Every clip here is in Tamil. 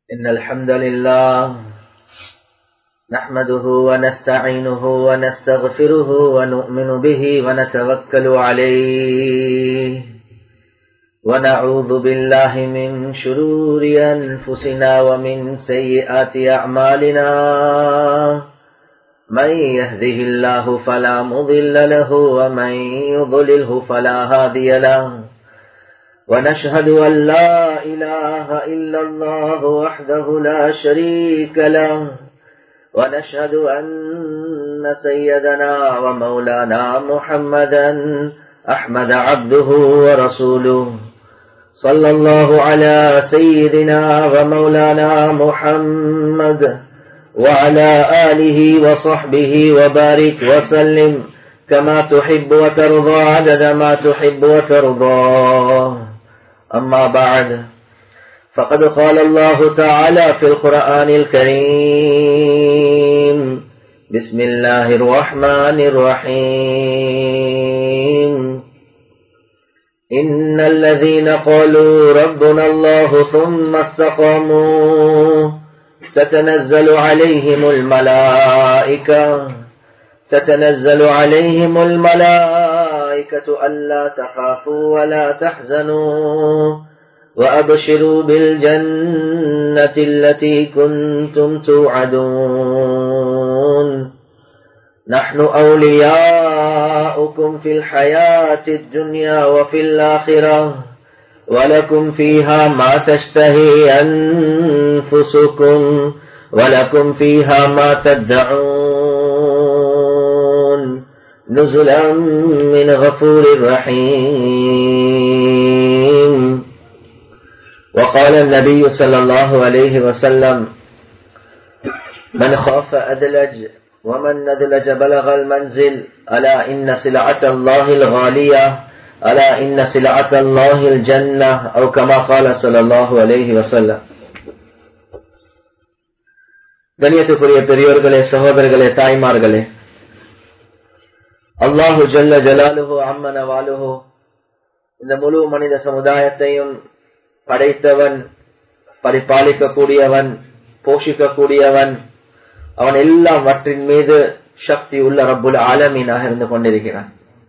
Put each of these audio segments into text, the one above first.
إن الحمد لله نحمده ونستعينه ونستغفره ونؤمن به ونتوكل عليه ونعوذ بالله من شرور أنفسنا ومن سيئات أعمالنا من يهده الله فلا مضل له ومن يضلله فلا هادي له ونشهد أن لا إله إلا الله وحده لا شريك له ونشهد أن سيدنا ومولانا محمدا أحمد عبده ورسوله صلى الله على سيدنا ومولانا محمد وعلى آله وصحبه وبارك وسلم كما تحب وترضى عدد ما تحب وترضى أما بعد فقد قال الله تعالى في القرآن الكريم بسم الله الرحمن الرحيم إن الذين قالوا ربنا الله ثم استقاموا تتنزل عليهم الملائكة تتنزل عليهم الملائكة ألا تخافوا ولا تحزنوا وأبشروا بالجنة التي كنتم توعدون نحن أولياؤكم في الحياة الدنيا وفي الآخرة ولكم فيها ما تشتهي أنفسكم ولكم فيها ما تدعون نزلا من غفور رحيم وقال النبي صلى الله عليه وسلم من خاف أدلج ومن ندلج بلغ المنزل ألا إن سلعة الله الغالية ألا إن سلعة الله الجنة أو كما قال صلى الله عليه وسلم கண்ணியத்துக்குரிய பெரியோர்களே சகோதரர்களே தாய்மார்களே அல்லாஹு ஜல்ல ஜலாலுஹோ அம்மன வாலுஹோ இந்த முழு மனித சமுதாயத்தையும் படைத்தவன் பரிபாலிக்கக்கூடியவன் போஷிக்கக்கூடியவன் அவன் எல்லாவற்றின் மீது சக்தி உள்ள ரப்புல் ஆலமீனாக இருந்து கொண்டிருக்கிறான்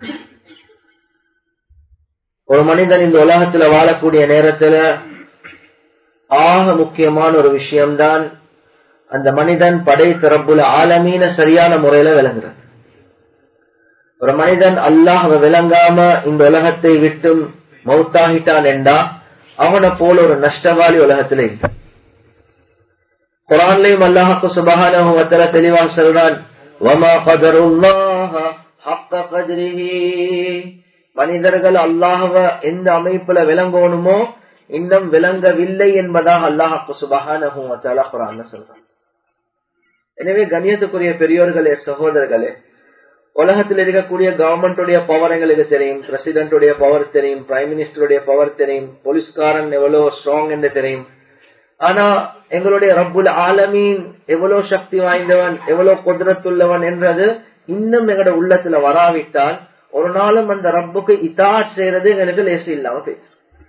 ஒரு மனிதன் இந்த உலகத்துல வாழக்கூடிய நேரத்துல ஆக முக்கியமான ஒரு விஷயம்தான் அந்த மனிதன் படைத்த ரப்புல் ஆலமீன சரியான முறையில விளங்குறது ஒரு மனிதன் அல்லாஹ் விளங்காம இந்த உலகத்தை விட்டும் மௌத்தாகிட்டான் என்றா அவனை போல ஒரு நஷ்டவாளி உலகத்துல இல்லை குரான்லையும் அல்லாஹாக்கு சுபகான தெளிவாக சொல்றான் மனிதர்கள் அல்லாஹவ எந்த அமைப்புல விளங்கணுமோ இன்னும் விளங்கவில்லை என்பதாக அல்லாஹாக்கு சுபகான குரான் சொல்றான் எனவே கண்ணியத்துக்குரிய பெரியோர்களே சகோதரர்களே உலகத்தில் இருக்கக்கூடிய கவர்மெண்டுடைய பவர் எங்களுக்கு தெரியும் பிரசிடென்டுடைய பவர் தெரியும் பிரைம் மினிஸ்டருடைய பவர் தெரியும் போலீஸ்காரன் எவ்வளவு ஸ்ட்ராங் என்று தெரியும் ஆனா எங்களுடைய ரப்புல் ஆலமீன் எவ்வளவு சக்தி வாய்ந்தவன் எவ்வளவு குதிரத்துள்ளவன் என்றது இன்னும் எங்களோட உள்ளத்துல வராவிட்டால் ஒரு நாளும் அந்த ரப்புக்கு இதாட் செய்யறது எங்களுக்கு லேசு இல்லாம போயிடுச்சு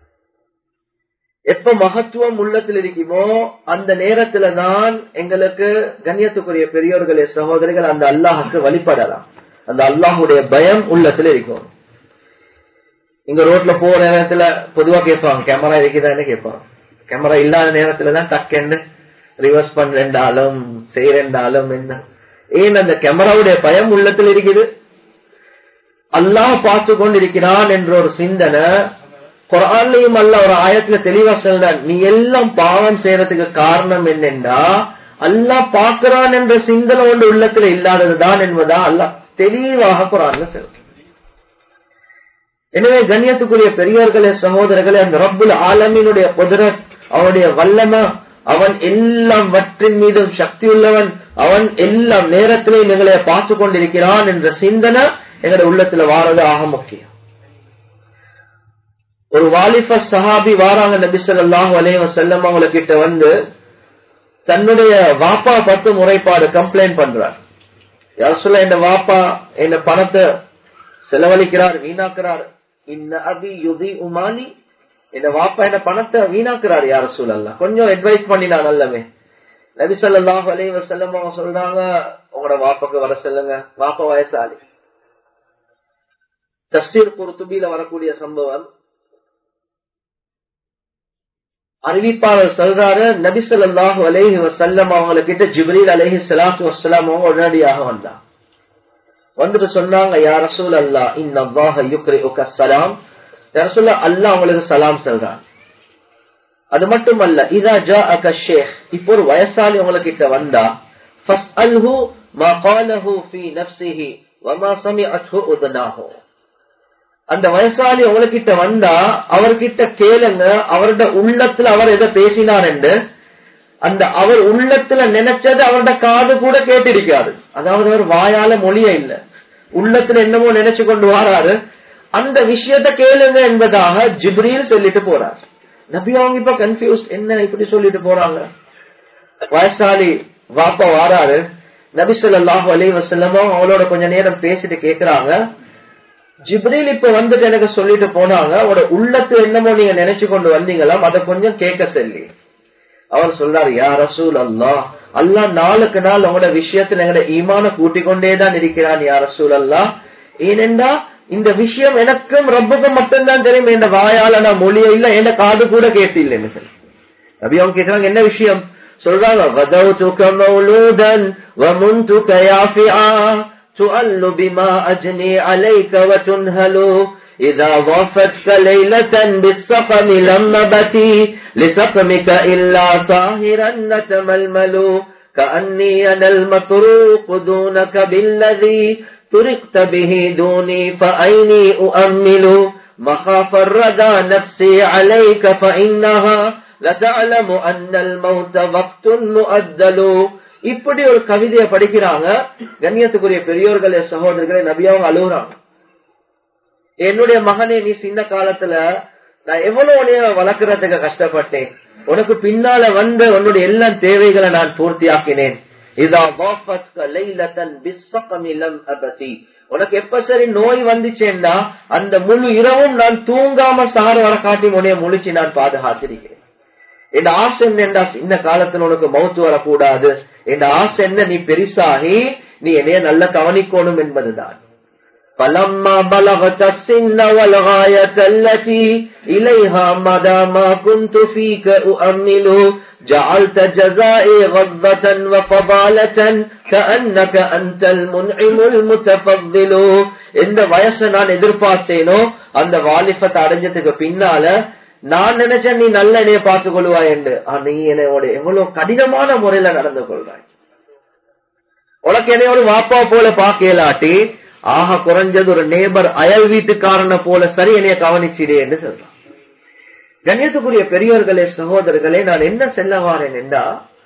எப்ப மகத்துவம் உள்ளத்தில் இருக்குமோ அந்த நேரத்துல தான் எங்களுக்கு கண்ணியத்துக்குரிய பெரியோர்களே சகோதரிகள் அந்த அல்லாஹுக்கு வழிபடலாம் அந்த அல்லாஹுடைய பயம் உள்ளத்துல இருக்கும் இங்க ரோட்ல போற நேரத்துல பொதுவா கேட்பாங்க கேமரா இருக்குதான்னு கேட்பாங்க கேமரா இல்லாத நேரத்துலதான் டக்குன்னு ரிவர்ஸ் பண்றாலும் செய்யறாலும் என்ன ஏன் அந்த கேமராவுடைய பயம் உள்ளத்தில் இருக்குது அல்லாஹ் பார்த்து கொண்டிருக்கிறான் என்ற ஒரு சிந்தனை குரான்லையும் அல்ல ஒரு ஆயத்துல தெளிவா சொல்றான் நீ எல்லாம் பாவம் செய்யறதுக்கு காரணம் என்னென்றா அல்லாஹ் பார்க்கிறான் என்ற சிந்தனை ஒன்று உள்ளத்துல இல்லாததுதான் என்பதா அல்லாஹ் தெளிவாக குரான்ல சொல்ற எனவே கண்ணியத்துக்குரிய பெரியவர்களே சகோதரர்களே அந்த ரப்புல் ஆலமீனுடைய குதிரத் அவனுடைய வல்லம அவன் எல்லாம் வற்றின் மீதும் சக்தி உள்ளவன் அவன் எல்லாம் நேரத்திலையும் எங்களை பார்த்து கொண்டிருக்கிறான் என்ற சிந்தனை எங்களுடைய உள்ளத்துல வாரது ஆக முக்கியம் ஒரு வாலிப சஹாபி வாராங்க நபி சொல்லாஹு அலைவ செல்லம் அவங்க கிட்ட வந்து தன்னுடைய வாப்பா பத்து முறைப்பாடு கம்ப்ளைண்ட் பண்றார் யார் சொல்ல என் வாப்பா என்ன பணத்தை செலவழிக்கிறார் வீணாக்குறார் இன்ன அபி யுதி உமானி இந்த வாப்பா என்ன பணத்தை வீணாக்குறாரு யார சூழல்ல கொஞ்சம் அட்வைஸ் பண்ணினா நல்லவே நபி சொல்லாஹ் அலி வசல்லம் அவங்க சொல்றாங்க உங்களோட வாப்பாக்கு வர சொல்லுங்க வாப்பா வயசாளி தப்சீர் குருத்துபியில வரக்கூடிய சம்பவம் அறிவிப்பாளர் சொல்றாரு நபி சொல்லாஹு அலேஹி வசல்லம் அவங்க கிட்ட ஜிப்ரீல் அலேஹி சலாத்து வசலாம் அவங்க உடனடியாக வந்தா வந்துட்டு சொன்னாங்க யார சூழ் அல்லா இன்னவாஹ யுக்ரி உக்க சலாம் யார சொல்ல அல்லா உங்களுக்கு சலாம் சொல்றான் அது மட்டுமல்ல இதா ஜா அக ஷேக் இப்போ ஒரு வயசாளி உங்ககிட்ட வந்தா ஃபஸ்அல்ஹு மா காலஹு ஃபீ நஃப்ஸிஹி வமா சமிஅத்ஹு உதனாஹு அந்த வயசாளி உங்ககிட்ட வந்தா அவர்கிட்ட கேளுங்க அவரோட உள்ளத்துல அவர் எதை பேசினார் என்று அந்த அவர் உள்ளத்துல நினைச்சது அவரோட காது கூட கேட்டிருக்காது அதாவது அவர் வாயால மொழிய இல்ல உள்ளத்துல என்னமோ நினைச்சு கொண்டு வராரு அந்த விஷயத்த கேளுங்க என்பதாக ஜிப்ரீல் சொல்லிட்டு போறார் நபி அவங்க இப்ப கன்ஃபியூஸ் என்ன இப்படி சொல்லிட்டு போறாங்க வயசாளி வாப்பா வாராரு நபி சொல்லாஹு அலி வசல்லமோ அவளோட கொஞ்ச நேரம் பேசிட்டு கேக்குறாங்க ஜிப்ரீல் இப்ப வந்துட்டு எனக்கு சொல்லிட்டு போனாங்க அவரோட உள்ளத்து என்னமோ நீங்க நினைச்சு கொண்டு வந்தீங்களாம் அதை கொஞ்சம் கேட்க சொல்லி அவர் சொல்றாரு யா ரசூல் அல்லா அல்லா நாளுக்கு நாள் உங்களோட விஷயத்துல எங்களோட ஈமான கூட்டிக் கொண்டேதான் இருக்கிறான் யா ரசூல் அல்லா ஏனென்றா இந்த விஷயம் எனக்கும் ரப்புக்கும் மட்டும்தான் தெரியும் என் வாயால நான் மொழிய இல்ல என் காது கூட கேட்டு இல்லைன்னு சொல்லி நபி அவங்க கேட்கிறாங்க என்ன விஷயம் சொல்றாங்க வதவுதுக மௌலூதன் வமுன்துக யாஃபிஆ تؤل بما أجني عليك وتنهل إذا ضافتك ليلة بالسقم لم بتي لسقمك إلا طاهرا نتململ كأني أنا المطروق دونك بالذي طرقت به دوني فأيني أؤمل مخاف الردى نفسي عليك فإنها لتعلم أن الموت وقت مؤدل இப்படி ஒரு கவிதையை படிக்கிறாங்க கண்ணியத்துக்குரிய பெரியோர்களே சகோதரர்களே நபியாவும் அழுகுறாங்க என்னுடைய மகனே நீ சின்ன காலத்துல நான் எவ்வளவு உனைய வளர்க்கறதுக்கு கஷ்டப்பட்டேன் உனக்கு பின்னால வந்த உன்னுடைய எல்லா தேவைகளை நான் பூர்த்தியாக்கினேன் உனக்கு எப்ப சரி நோய் வந்துச்சேன்னா அந்த முழு இரவும் நான் தூங்காம சாறு வர காட்டி உனைய முழிச்சு நான் பாதுகாத்திருக்கிறேன் என் ஆசை என்னண்டா இந்த காலத்துல உனக்கு மவுத்து வரக்கூடாது என் ஆசை என்ன நீ பெருசாகி நீ என்னைய நல்ல கவனிக்கணும் என்பதுதான் فلما بلغت السن والغاية التي إليها مدى ما كنت فيك أؤمل جعلت جزائي غضة وفضالة كأنك أنت المنعم المتفضل இந்த வயசை நான் எதிர்பார்த்தேனோ அந்த வாலிபத்தை அடைஞ்சதுக்கு பின்னால நான் நினைச்சேன் நீ நல்ல என்னைய பார்த்துக் கொள்வாய் என்று நீ என்னோட எவ்வளவு கடினமான முறையில நடந்து கொள்வாய் உனக்கு என்னையோட வாப்பா போல பாக்கலாட்டி ஆக குறைஞ்சது ஒரு நேபர் அயல் வீட்டுக்காரனை போல சரி என்னைய கவனிச்சிடே என்று சொல்றான் கண்ணியத்துக்குரிய பெரியவர்களே சகோதரர்களே நான் என்ன செல்ல வாரேன் என்றா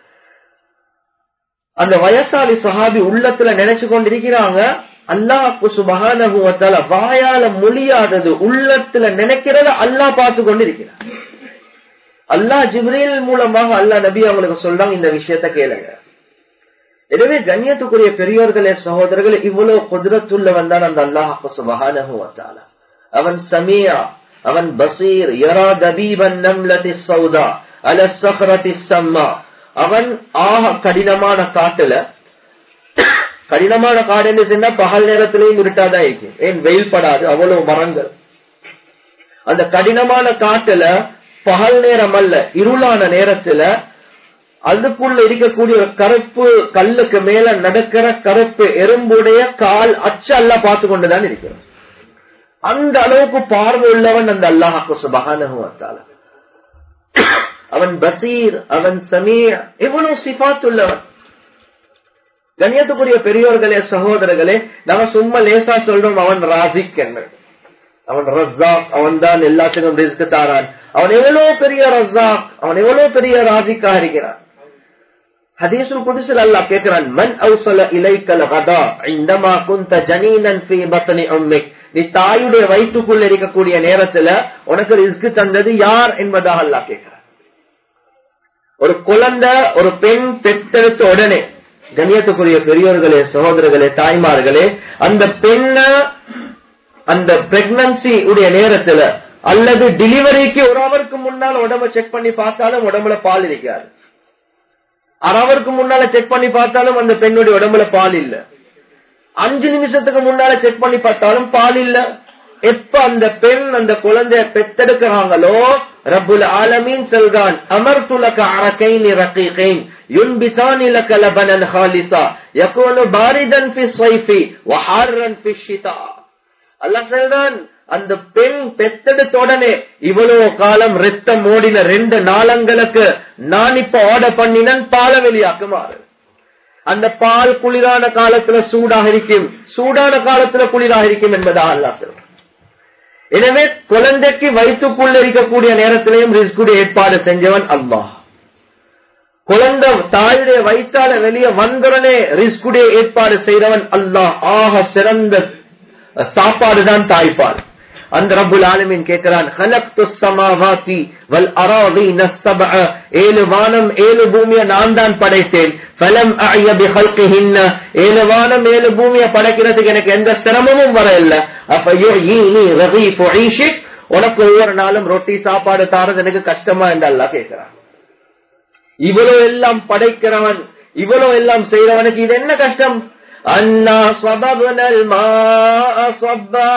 அந்த வயசாளி சஹாபி உள்ளத்துல நினைச்சு கொண்டிருக்கிறாங்க அல்லாஹு சுபகான வாயால மொழியாதது உள்ளத்துல நினைக்கிறத அல்லாஹ் பார்த்து கொண்டிருக்கிறார் அல்லாஹ் ஜிப்ரீல் மூலமாக அல்லாஹ் நபி அவங்களுக்கு சொல்றாங்க இந்த விஷயத்த கேளுங்க எனவே கண்ணியத்துக்குரிய பெரியோர்களே சகோதரர்களே இவ்வளவு குதிரத்துள்ளவன் தான் அந்த அல்லாஹு சுபகான அவன் சமியா அவன் பசீர் யரா தபீபன் நம்லதி சௌதா அல சஹரதி சம்மா அவன் ஆக கடினமான காட்டுல கடினமான காடு என்ன சொன்னா பகல் நேரத்திலையும் இருட்டாதான் இருக்கு ஏன் வெயில் படாது அவ்வளவு மரங்கள் அந்த கடினமான காட்டுல பகல் நேரம் அல்ல இருளான நேரத்துல அதுக்குள்ள இருக்கக்கூடிய ஒரு கருப்பு கல்லுக்கு மேல நடக்கிற கருப்பு எறும்புடைய கால் அச்சு அல்ல பார்த்து கொண்டுதான் இருக்கிறோம் அந்த அளவுக்கு பார்வை உள்ளவன் அந்த அல்லாஹாக்கு சுபகானுவத்தால அவன் பசீர் அவன் சமீர் எவ்வளவு சிபாத் உள்ளவன் கண்ணியத்துக்குரிய பெரியோர்களே சகோதரர்களே நம்ம சும்மா லேசா சொல்றோம் அவன் ராசிக் என்று அவன் ரஸ்ஸாக் அவன் தான் எல்லாத்துக்கும் ரிஸ்க் தாரான் அவன் எவ்வளவு பெரிய ரஸ்ஸாக் அவன் எவ்வளவு பெரிய ராசிக்கா இருக்கிறான் ஹதீசுல் குதிசில் அல்லாஹ் கேட்கிறான் மன் அவுசல இலைக்கல் கதா இந்தமா குந்த ஜனீனன் ஃபீ பத்னி உம்மிக் நீ தாயுடைய வயிற்றுக்குள்ள இருக்கக்கூடிய நேரத்துல உனக்கு ரிஸ்க் தந்தது யார் என்பதாக அல்லாஹ் கேட்கிறான் ஒரு குழந்தை ஒரு பெண் பெற்றெடுத்த உடனே கண்ணியத்துக்குரிய பெரியோர்களே சகோதரர்களே தாய்மார்களே அந்த பெண்ண அந்த பிரெக்னன்சி உடைய நேரத்துல அல்லது டெலிவரிக்கு ஒரு அவருக்கு முன்னால் உடம்ப செக் பண்ணி பார்த்தாலும் உடம்புல பால் இருக்காது அரை அவருக்கு முன்னால செக் பண்ணி பார்த்தாலும் அந்த பெண்ணுடைய உடம்புல பால் இல்ல அஞ்சு நிமிஷத்துக்கு முன்னால செக் பண்ணி பார்த்தாலும் பால் இல்ல எப்ப அந்த பெண் அந்த குழந்தைய பெத்தெடுக்கிறாங்களோ ரப்புல் ஆலமீன் சொல்றான் அமர்துலக அரக்கைன் ரகீகைன் ينبتان لك لبنا خالصا يكون باردا في الصيف وحارا في الشتاء அல்லாஹ் சொல்றான் அந்த பெண் பெத்தெடுத்த உடனே இவ்வளவு காலம் ரத்தம் ஓடின ரெண்டு நாளங்களுக்கு நான் இப்ப ஆர்டர் பண்ணினேன் பால வெளியாக்குமாறு அந்த பால் குளிரான காலத்துல சூடாக இருக்கும் சூடான காலத்துல குளிராக இருக்கும் என்பதாக அல்லாஹ் சொல்றான் எனவே குழந்தைக்கு வயிற்றுக்குள்ள இருக்கக்கூடிய நேரத்திலையும் ரிஸ்குடைய ஏற்பாடு செஞ்சவன் அல்லாஹ் குழந்தை தாயுடைய வயிற்றால வெளியே வந்தவுடனே ரிஸ்குடைய ஏற்பாடு செய்தவன் அல்லாஹ் ஆக சிறந்த சாப்பாடுதான் தாய்ப்பால் அந்த ரப்புல் ஆலமீன் கேட்கிறான் ஹலக்து ஸமாவாதி வல் அராதீன ஸபஅ ஏழு வானம் ஏழு பூமியை நான் தான் படைத்தேன் ஃபலம் அய பிஹல்கிஹின்ன ஏழு வானம் ஏழு பூமியை படைக்கிறதுக்கு எனக்கு எந்த சிரமமும் வரல அப்ப யுஈனி ரகீஃபு ஈஷிக் உனக்கு ஒவ்வொரு நாளும் ரொட்டி சாப்பாடு தாரது எனக்கு கஷ்டமா என்று அல்லாஹ் கேட்கிறான் இவ்வளவு எல்லாம் படைக்கிறவன் இவ்வளவு எல்லாம் செய்யறவனுக்கு இது என்ன கஷ்டம் அண்ணா சபபுனல் صبا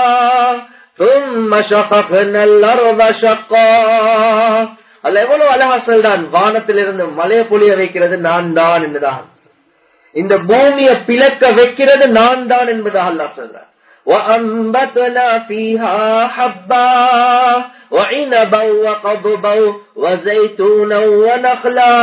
ثم شققنا الأرض شقا அல்ல எவ்வளவு அழகா சொல்றான் வானத்திலிருந்து மலையை பொழிய வைக்கிறது நான் தான் என்பதாக இந்த பூமியை பிளக்க வைக்கிறது நான் தான் என்பதாக அல்லாஹ் சொல்றான் وأنبتنا فيها حبا وعنبا وقضبا وزيتونا ونخلا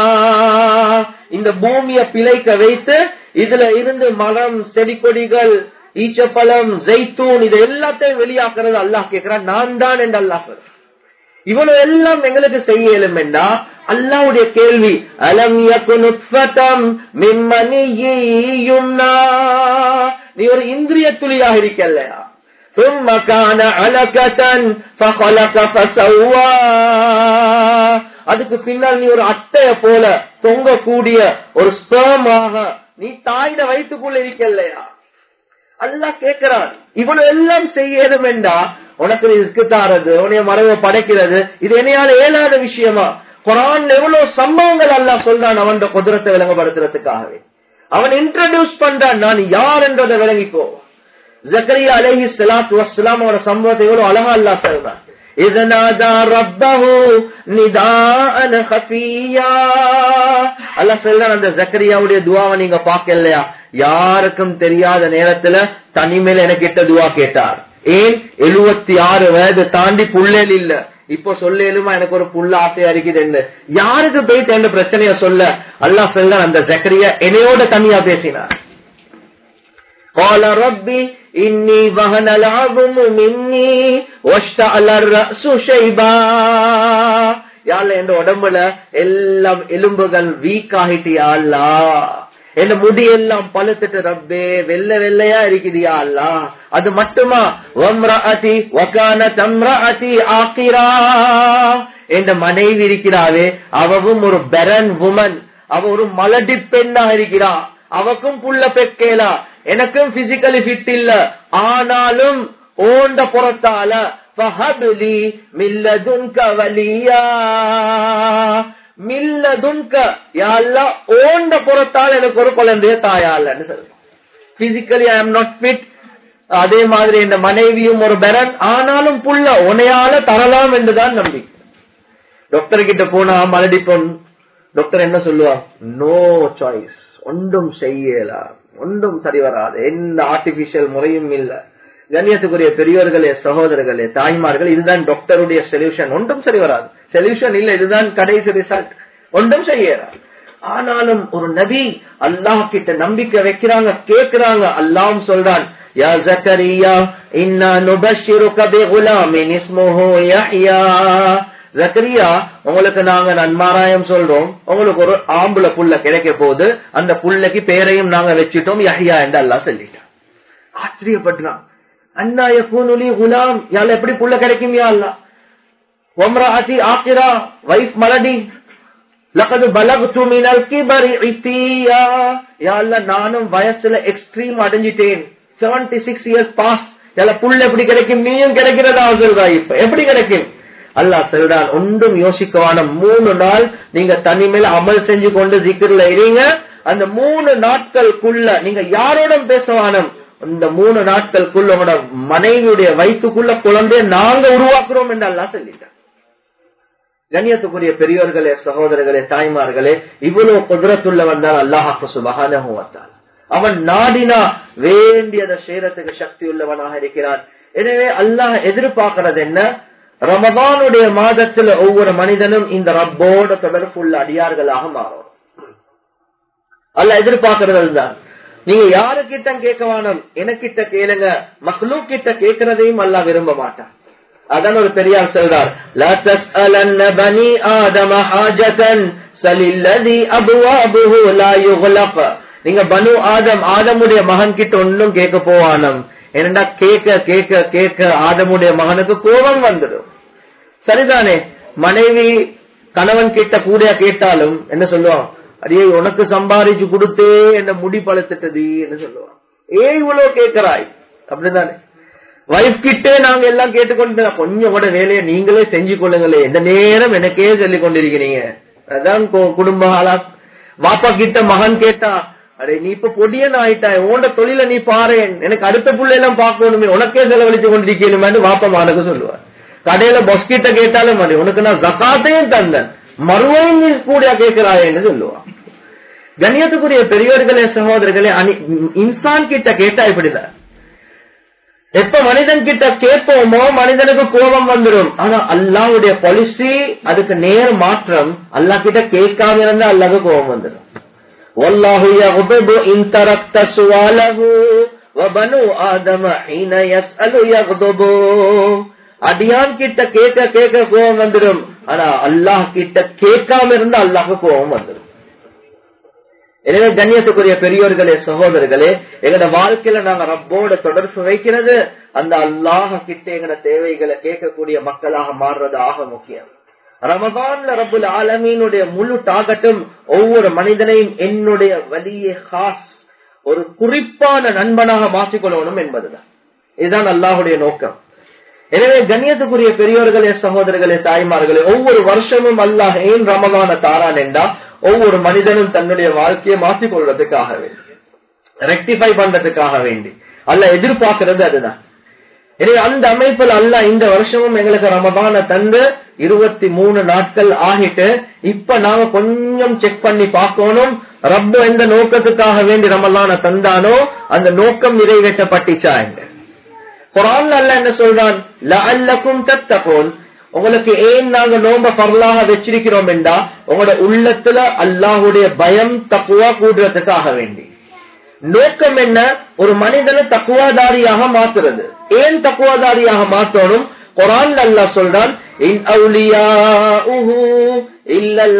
இந்த பூமியை பிழைக்க வைத்து இதுல இருந்து மரம் செடி கொடிகள் ஈச்சப்பழம் ஜெய்தூன் இது எல்லாத்தையும் வெளியாக்குறது அல்லாஹ் கேட்கிறான் நான் தான் என்று அல்லாஹ் சொல்றான் இவ்வளவு எல்லாம் எங்களுக்கு செய்ய இயலும் என்றா அல்லாவுடைய கேள்வி அலம் யகுனுத்ஃபதம் மிம்மனியும்னா நீ ஒரு இந்திரிய துளியாக இருக்கலையா ثم كان علقة فخلق فسوى அதுக்கு பின்னால் நீ ஒரு அட்டைய போல தொங்கக்கூடிய ஒரு ஸ்பேமாக நீ தாயிட வயிற்றுக்குள்ள இருக்கலையா அல்லாஹ் கேட்கிறான் இவ்வளவு எல்லாம் செய்யணும் என்றா உனக்கு ரிஸ்க் தாரது உனைய மரபை படைக்கிறது இது என்னையால இயலாத விஷயமா குரான் எவ்வளவு சம்பவங்கள் அல்லாஹ் சொல்றான் அவன் குதிரத்தை விளங்கப்படுத்துறதுக்காகவே அவன் இன்ட்ரடியூஸ் பண்றான் நான் யார் என்றதை விளங்கிக்கோ ஜக்கரியா அலஹி சலாத்து வஸ்லாம் அவரோட சம்பவத்தை எவ்வளவு அழகா அல்லாஹ் சொல்றான் إذ نادى ربه نداء خفيا அல்லாஹ் சொல்றான் அந்த ஜக்கரியாவுடைய துவாவை நீங்க பாக்கலையா யாருக்கும் தெரியாத நேரத்துல தனிமையில எனக்கு கிட்ட துவா கேட்டார் ஏன் எழுபத்தி ஆறு வயது தாண்டி புள்ளல் இல்ல இப்போ சொல்லேலுமா எனக்கு ஒரு புள்ள ஆசையா இருக்குது என்ன யாருக்கு போயிட்டு என்ற பிரச்சனைய சொல்ல அல்லாஹ் சொல்ல அந்த ஜக்கரியா என்னையோட தனியா பேசினார் قال ربي إني وهن العظم مني واشتعل الرأس شيبا யாழ்ல என் உடம்புல எல்லாம் எலும்புகள் வீக் ஆகிட்டியா அல்லா என் முடியெல்லாம் பழுத்துட்டு ரப்பே வெள்ள வெள்ளையா இருக்குதியா அல்லா அது மட்டுமா வம்ரஅதி வகான தம்ரஅதி ஆக்கிரா என் மனைவி இருக்கிறாவே அவவும் ஒரு பெரன் உமன் அவ ஒரு மலடி பெண்ணா இருக்கிறா அவக்கும் புள்ள பெக்கேலா எனக்கும் பிசிக்கலி ஃபிட் இல்ல ஆனாலும் ஓண்ட புறத்தால ஃபஹப்லி மில்லதுன்க வலியா மில்லதுன்க யாழ்லா ஓண்ட புறத்தால் எனக்கு ஒரு குழந்தைய தாயாலன்னு சொல்றேன் physically I am not fit அதே மாதிரி இந்த மனைவியும் ஒரு பெரன் ஆனாலும் புள்ள உனையால தரலாம் என்றுதான் நம்பிக்கை டாக்டர் கிட்ட போனா மலடி பொன் டாக்டர் என்ன சொல்லுவா நோ சாய்ஸ் ஒன்றும் செய்யல ஒன்றும் சரி வராது எந்த ஆர்டிபிஷியல் முறையும் இல்ல கண்ணியத்துக்குரிய பெரியவர்களே சகோதரர்களே தாய்மார்கள் இதுதான் டாக்டருடைய சொல்யூஷன் ஒன்றும் சரி வராது சொல்யூஷன் இல்ல இதுதான் கடைசி ரிசல்ட் ஒன்றும் செய்யறாது ஆனாலும் ஒரு நபி அல்லாஹ் கிட்ட நம்பிக்கை வைக்கிறாங்க கேக்குறாங்க அல்லாஹ் சொல்றான் யா ஜக்கரியா இன்னா நுபஷிருக பிகுலாமின் இஸ்முஹு யஹ்யா ஜக்கரியா உங்களுக்கு நாங்க நன்மாராயம் சொல்றோம் உங்களுக்கு ஒரு ஆம்புல புள்ள கிடைக்க போது அந்த புள்ளைக்கு பேரையும் நாங்க வச்சிட்டோம் யஹ்யா என்று அல்லாஹ் சொல்லிட்டான் ஆச்சரியப்படுறான் அண்ணா யகூனுலி குலாம் யால எப்படி புள்ள கிடைக்கும் யா அல்லா ஒம்ராஅதி ஆக்கிரா வைஃப் மலடி லகது பலகுத்து மினல் கிபரி இத்தியா யா அல்லா நானும் வயசுல எக்ஸ்ட்ரீம் அடைஞ்சிட்டேன் செவன்டி சிக்ஸ் இயர்ஸ் பாஸ் சில புல் எப்படி கிடைக்கும் நீயும் கிடைக்கிறதா சொல்றா இப்ப எப்படி கிடைக்கும் அல்லாஹ் சொல்றான் ஒன்றும் யோசிக்கவான மூணு நாள் நீங்க தனிமையில அமல் செஞ்சு கொண்டு ஜிக்கிரில் இருங்க அந்த மூணு நாட்களுக்குள்ள நீங்க யாரோட பேசவானம் இந்த மூணு நாட்களுக்குள்ள உங்களோட மனைவியுடைய வயிற்றுக்குள்ள குழந்தைய நாங்க உருவாக்குறோம் என்று அல்லாஹ் சொல்லிட்டான் கண்ணியத்துக்குரிய பெரியோர்களே சகோதரர்களே தாய்மார்களே இவ்வளவு குதிரத்துள்ளவன் தான் அல்லாஹாக்கு சுபகான அவன் நாடினா வேண்டியதை சேரத்துக்கு சக்தி உள்ளவனாக இருக்கிறான் எனவே அல்லாஹ் எதிர்பார்க்கிறது என்ன ரமதானுடைய மாதத்துல ஒவ்வொரு மனிதனும் இந்த ரப்போட தொடர்புள்ள அடியார்களாக மாறும் அல்ல எதிர்பார்க்கிறது தான் நீங்க யாருக்கிட்ட கேட்க வேணும் எனக்கிட்ட கேளுங்க மக்ளூ கிட்ட கேட்கறதையும் அல்லா விரும்ப மாட்டான் அதான் ஒரு பெரியார் சொல்றார் லா தஸ்அலன்ன பனி ஆதம ஹாஜதன் சலில்லதி அபுவாபுஹு லா யுக்லஃப் நீங்க பனு ஆதம் ஆதமுடைய மகன் கிட்ட ஒன்னும் கேட்க போவானம் என்னடா கேட்க கேட்க கேட்க ஆதமுடைய மகனுக்கு கோபம் வந்துடும் சரிதானே மனைவி கணவன் கிட்ட கூட கேட்டாலும் என்ன சொல்லுவான் அடியே உனக்கு சம்பாதிச்சு கொடுத்தே என்ன முடி பழுத்துட்டது என்ன சொல்லுவான் ஏ இவ்வளவு கேட்கிறாய் அப்படிதானே வைஃப் கிட்டே நாங்க எல்லாம் கேட்டுக்கொண்டு கொஞ்சம் கூட வேலையை நீங்களே செஞ்சு கொள்ளுங்களே இந்த நேரம் எனக்கே சொல்லிக் கொண்டிருக்கிறீங்க அதான் குடும்ப ஆளா வாப்பா கிட்ட மகன் கேட்டா அரே நீ இப்ப பொடியன் ஆயிட்டாய் உன்ட தொழில நீ பாரு எனக்கு அடுத்த புள்ள எல்லாம் பார்க்கணுமே உனக்கே செலவழிச்சு கொண்டிருக்கணுமே வாப்பா மானுக்கு சொல்லுவார் கடையில பஸ் கிட்ட கேட்டாலும் மாதிரி உனக்கு நான் ஜக்காத்தையும் தந்தேன் மறுவையும் நீ கூட கேட்கிறாயன்னு சொல்லுவான் கண்ணியத்துக்குரிய பெரியோர்களே சகோதரர்களே இன்சான் கிட்ட கேட்டா இப்படிதான் எப்ப மனிதன் கிட்ட கேட்போமோ மனிதனுக்கு கோபம் வந்துடும் ஆனா அல்லாவுடைய பாலிசி அதுக்கு நேர் மாற்றம் அல்லா கிட்ட கேட்காம இருந்தா அல்லாவுக்கு கோபம் வந்துடும் والله يغضب إن تركت سؤاله وبنو آدم حين يسأل يغضب அடியான் கிட்ட கேட்க கேட்க கோபம் வந்துடும் ஆனா அல்லாஹ் கிட்ட கேட்காம இருந்தா அல்லாஹ் கோபம் வந்துடும் எனவே கண்ணியத்துக்குரிய பெரியோர்களே சகோதரர்களே எங்கட வாழ்க்கையில நாங்க ரப்போட தொடர்பு வைக்கிறது அந்த அல்லாஹ கிட்ட எங்கட தேவைகளை கேட்கக்கூடிய மக்களாக மாறுறது ஆக முக்கியம் ரமதான்ல ரபுல் ஆலமீனுடைய முழு டாகட்டும் ஒவ்வொரு மனிதனையும் என்னுடைய வலிய ஹாஸ் ஒரு குறிப்பான நண்பனாக மாற்றிக்கொள்ளணும் என்பதுதான் இதுதான் அல்லாஹுடைய நோக்கம் எனவே கண்ணியத்துக்குரிய பெரியோர்களே சகோதரர்களே தாய்மார்களே ஒவ்வொரு வருஷமும் அல்லாஹ் ஏன் ரமதான தாரான் என்றா ஒவ்வொரு மனிதனும் தன்னுடைய வாழ்க்கையை மாற்றிக் கொள்வதற்காக வேண்டி ரெக்டிஃபை பண்றதுக்காக வேண்டி அல்ல எதிர்பார்க்கிறது அதுதான் எனவே அந்த அமைப்பில் அல்ல இந்த வருஷமும் எங்களுக்கு ரமதான தந்து இருபத்தி மூணு நாட்கள் ஆகிட்டு இப்ப நாம கொஞ்சம் செக் பண்ணி பார்க்கணும் ரப்ப எந்த நோக்கத்துக்காக வேண்டி ரமலான தந்தானோ அந்த நோக்கம் நிறைவேற்றப்பட்டுச்சா என்று குரான் அல்ல என்ன சொல்றான் லஅல்லக்கும் தத்தகூன் உங்களுக்கு ஏன் நாங்க நோம்ப பரலாக வச்சிருக்கிறோம் என்றா உங்களோட உள்ளத்துல அல்லாஹுடைய பயம் தக்குவா கூடுறதுக்காக வேண்டி நோக்கம் என்ன ஒரு மனிதனை தக்குவாதாரியாக மாத்துறது ஏன் தக்குவாதாரியாக மாத்தணும் குரான் அல்லாஹ் சொல்றான் இன் அவுலியாஉஹு இல்லல்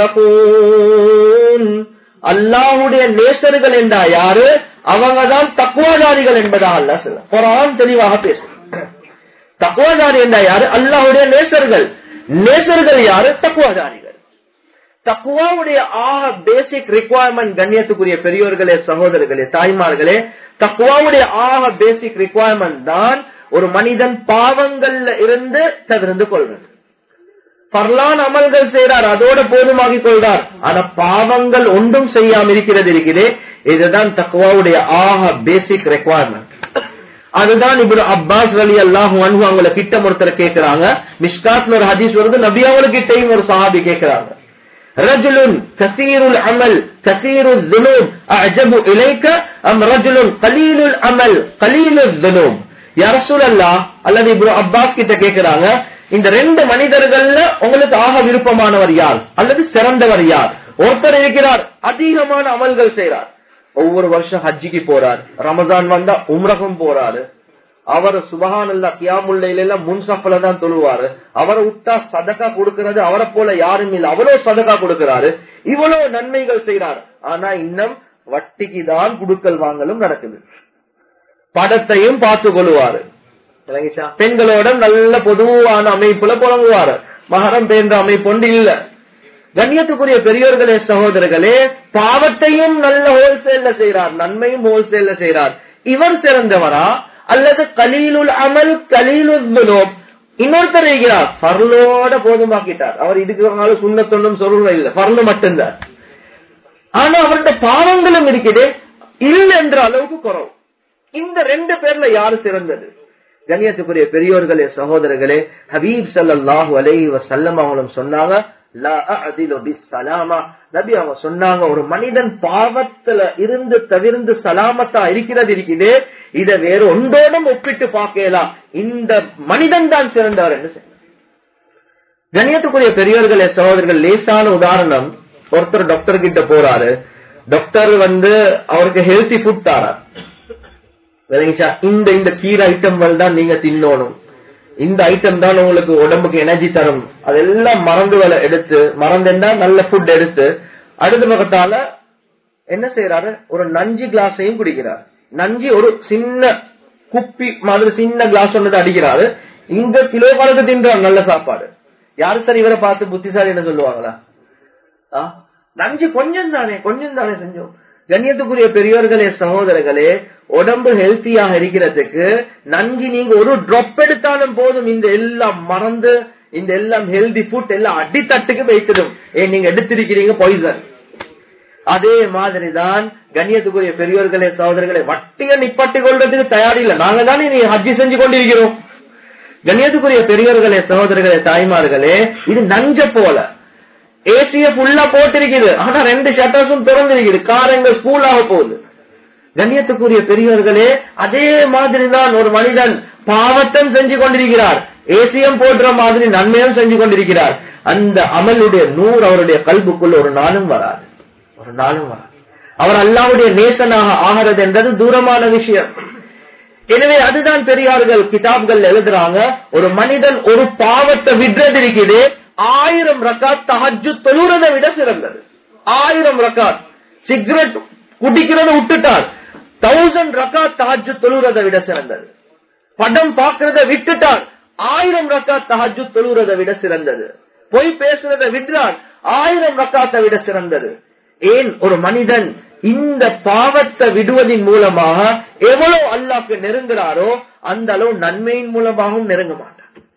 முத்தகூன் அல்லாஹுடைய நேசர்கள் என்றா யாரு அவங்கதான் தக்குவாதாரிகள் என்பதா அல்லா சொல்ல குரான் தெளிவாக பேசும் தக்குவாதாரி என்றா யாரு அல்லாஹுடைய நேசர்கள் நேசர்கள் யாரு தக்குவாதாரிகள் தக்குவாவுடைய ஆக பேசிக் ரிக்குவயர்மெண்ட் கண்ணியத்துக்குரிய பெரியோர்களே சகோதரர்களே தாய்மார்களே தக்குவாவுடைய ஆக பேசிக் ரிக்குவயர்மெண்ட் தான் ஒரு மனிதன் பாவங்கள்ல இருந்து தவிர்ந்து கொள்வது பர்லான் அமல்கள் செய்கிறார் அதோட போதுமாகிக் கொள்றார் ஆனா பாவங்கள் ஒன்றும் செய்யாம இருக்கிறது இருக்கிறே இதுதான் தக்குவாவுடைய ஆக பேசிக் ரெக்குவயர்மெண்ட் அதுதான் இப்படி அப்பாஸ் அலி அல்லாஹு அன்பு அவங்கள கிட்ட ஒருத்தர் கேட்கிறாங்க மிஷ்காத்ல ஒரு ஹதீஸ் வருது நபி அவங்ககிட்டையும் ஒரு சஹாபி கேட்கிறாங்க رجل كثير العمل كثير الذنوب أعجب إليك أم رجل قليل العمل قليل الذنوب يا رسول الله அல்லது இப்னு அப்பாஸ் கிட்ட கேக்குறாங்க இந்த ரெண்டு மனிதர்கள்ல உங்களுக்கு ஆக விருப்பமானவர் யார் அல்லது சிறந்தவர் யார் ஒருத்தர் இருக்கிறார் அதிகமான அமல்கள் செய்யறார் ஒவ்வொரு வருஷம் ஹஜ்ஜிக்கு போறார் ரமஜான் வந்தா உம்ரகம் போறாரு அவர் சுபகான் அல்ல கியாமுல்லையில எல்லாம் முன்சஃபல தான் தொழுவாரு அவரை விட்டா சதக்கா கொடுக்கிறது அவரை போல யாரும் இல்ல அவ்வளவு சதக்கா கொடுக்கிறாரு இவ்வளவு நன்மைகள் செய்யறாரு ஆனா இன்னும் வட்டிக்கு தான் குடுக்கல் வாங்கலும் நடக்குது படத்தையும் பார்த்து கொள்வாரு பெண்களோட நல்ல பொதுவான அமைப்புல புலங்குவாரு மகரம் பேர்ந்த அமைப்பு ஒன்று இல்ல கண்ணியத்துக்குரிய பெரியோர்களே சகோதரர்களே பாவத்தையும் நல்ல ஹோல்சேல்ல செய்யறார் நன்மையும் ஹோல்சேல்ல செய்யறார் இவர் சிறந்தவரா அல்லது கலீலுல் அமல் கலீலுல் துனூப் இன்னொருத்தர் இருக்கிறார் பர்லோட போதுமாக்கிட்டார் அவர் இதுக்கு சுண்ணத்தொன்னும் சொல்ல இல்ல பர்லு மட்டும்தான் ஆனா அவருடைய பாவங்களும் இருக்குது இல்ல என்ற அளவுக்கு குறவு இந்த ரெண்டு பேர்ல யாரு சிறந்தது கண்ணியத்துக்குரிய பெரியோர்களே சகோதரர்களே ஹபீப் சல்லாஹூ அலைஹி வசல்லம் அவங்களும் சொன்னாங்க நபி அவங்க சொன்னாங்க ஒரு மனிதன் பாவத்துல இருந்து தவிர்ந்து சலாமத்தா இருக்கிறது இருக்குது இத வேற ஒன்றோடும் ஒப்பிட்டு பார்க்கலாம் இந்த மனிதன் தான் சிறந்தவர் என்று கண்ணியத்துக்குரிய பெரியோர்களே சகோதரர்கள் லேசான உதாரணம் ஒருத்தர் டாக்டர் கிட்ட போறாரு டாக்டர் வந்து அவருக்கு ஹெல்த்தி ஃபுட் தாரார் விளங்கிச்சா இந்த இந்த கீரை ஐட்டங்கள் தான் நீங்க தின்னணும் இந்த ஐட்டம் தான் உங்களுக்கு உடம்புக்கு எனர்ஜி தரும் அதெல்லாம் மறந்துகளை எடுத்து மறந்துன்னா நல்ல ஃபுட் எடுத்து அடுத்த பக்கத்தால என்ன செய்யறாரு ஒரு நஞ்சு கிளாஸையும் குடிக்கிறார் நஞ்சு ஒரு சின்ன குப்பி மாதிரி சின்ன கிளாஸ் ஒன்று அடிக்கிறாரு இங்க கிலோ கணக்கு தின்றார் நல்ல சாப்பாடு யாரு சார் இவரை பார்த்து புத்திசாலி என்ன சொல்லுவாங்களா நஞ்சு கொஞ்சம் தானே கொஞ்சம் தானே செஞ்சோம் கண்ணியத்துக்குரிய பெரியோர்களே சகோதரர்களே உடம்பு ஹெல்த்தியாக இருக்கிறதுக்கு நஞ்சு நீங்க ஒரு ட்ராப் எடுத்தாலும் போதும் இந்த எல்லாம் மறந்து இந்த எல்லாம் ஹெல்தி ஃபுட் எல்லாம் அடித்தட்டுக்கு வைத்திடும் ஏன் நீங்க எடுத்திருக்கிறீங்க பாய்சன் அதே மாதிரிதான் கண்ணியத்துக்குரிய பெரியோர்களே சகோதரர்களை வட்டிய நிப்பாட்டி கொள்றதுக்கு தயாரில்லை நாங்க தானே நீ ஹஜ்ஜி செஞ்சு கொண்டிருக்கிறோம் கண்ணியத்துக்குரிய பெரியோர்களே சகோதரர்களே தாய்மார்களே இது நஞ்ச போல ஏசிய ஃபுல்லா போட்டிருக்குது ஆனா ரெண்டு ஷட்டர்ஸும் திறந்திருக்குது கார் எங்க ஸ்கூல் ஆக போகுது கண்ணியத்துக்குரிய பெரியவர்களே அதே மாதிரிதான் ஒரு மனிதன் பாவத்தம் செஞ்சு கொண்டிருக்கிறார் ஏசியம் போடுற மாதிரி நன்மையும் செஞ்சு கொண்டிருக்கிறார் அந்த அமலுடைய நூறு அவருடைய கல்புக்குள் ஒரு நாளும் வராது ஒரு நாளும் வராது அவர் அல்லாவுடைய நேசனாக ஆகிறது என்றது தூரமான விஷயம் எனவே அதுதான் பெரியார்கள் கிதாப்கள் எழுதுறாங்க ஒரு மனிதன் ஒரு பாவத்தை விடுறது இருக்குது ஆயிரம் ரக்காத் தஹஜு தொழுறதை விட சிறந்தது ஆயிரம் ரக்காத் சிகரெட் குடிக்கிறத விட்டுட்டார் தௌசண்ட் ரக்காத் தஹஜு தொழுறதை விட சிறந்தது படம் பார்க்கறத விட்டுட்டார் ஆயிரம் ரக்காத் தஹஜு தொழுறதை விட சிறந்தது பொய் பேசுறதை விடுறார் ஆயிரம் ரக்காத்தை விட சிறந்தது ஏன் ஒரு மனிதன் இந்த பாவத்தை விடுவதன் மூலமாக எவ்வளவு அல்லாக்கு நெருங்குறாரோ அந்த அளவு நன்மையின் மூலமாகவும் நெருங்க மாட்டார்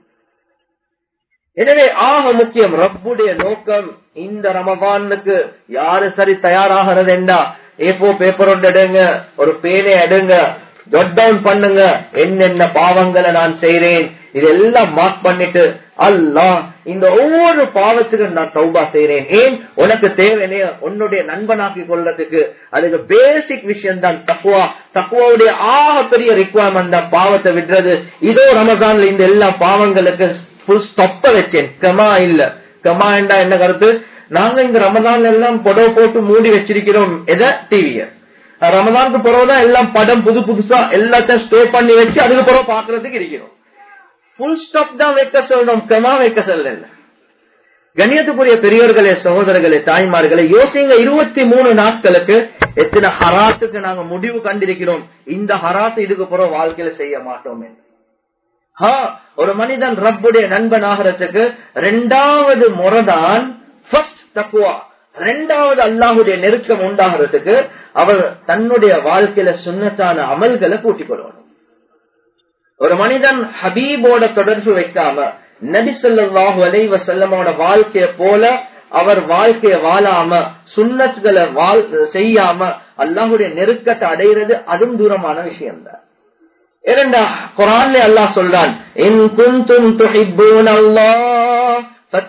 எனவே ஆக முக்கியம் ரப்புடைய நோக்கம் இந்த ரமபானுக்கு யாரு சரி தயாராகிறது என்றா ஏப்போ பேப்பர் ஒன்று எடுங்க ஒரு பேனை எடுங்க ஜொட் டவுன் பண்ணுங்க என்னென்ன பாவங்களை நான் செய்றேன் இதெல்லாம் மார்க் பண்ணிட்டு அல்லா இந்த ஒவ்வொரு பாவத்துக்கும் நான் தௌபா செய்றேன் ஏன் உனக்கு தேவையே உன்னுடைய நண்பனாக்கி கொள்றதுக்கு அதுக்கு பேசிக் விஷயம் தான் தக்குவா தக்குவாவுடைய ஆக பெரிய ரிக்குவயர்மெண்ட் தான் பாவத்தை விடுறது இதோ ரமசான்ல இந்த எல்லா பாவங்களுக்கு புல் ஸ்டொப்ப வச்சேன் கமா இல்ல கமா என்றா என்ன கருத்து நாங்க இந்த ரமதான் எல்லாம் புடவை போட்டு மூடி வச்சிருக்கிறோம் எத டிவிய ரமதானுக்கு பிறகுதான் எல்லாம் படம் புது புதுசா எல்லாத்தையும் ஸ்டே பண்ணி வச்சு அதுக்கு பிறகு பாக்குறதுக்கு இருக்கிறோம் புல் ஸ்டாப் தான் வைக்க சொல்றோம் கமா வைக்க சொல்ல கண்ணியத்துக்குரிய பெரியவர்களே சகோதரர்களே தாய்மார்களே யோசிங்க இருபத்தி மூணு நாட்களுக்கு எத்தனை ஹராத்துக்கு நாங்க முடிவு கண்டிருக்கிறோம் இந்த ஹராத்து இதுக்கு பிறகு வாழ்க்கையில செய்ய மாட்டோம் ஒரு மனிதன் ரப்புடைய நண்பன் ஆகிறதுக்கு ரெண்டாவது முறைதான் தக்குவா ரெண்டாவது அல்லாஹுடைய நெருக்கம் உண்டாகிறதுக்கு அவர் தன்னுடைய வாழ்க்கையில சுண்ணத்தான அமல்களை கூட்டிக் கொள்ளணும் ஒரு மனிதன் ஹபீபோட தொடர்பு வைக்காம நபி சொல்லாஹு அலைவ செல்லமோட வாழ்க்கைய போல அவர் வாழ்க்கைய வாழாம சுண்ணத்துகளை வாழ் செய்யாம அல்லாஹுடைய நெருக்கத்தை அடைகிறது அதுவும் தூரமான விஷயம் தான் இரண்டா குரான்ல அல்லாஹ் சொல்றான் இன் குந்தும் துஹிப்பூன் அல்லாஹ்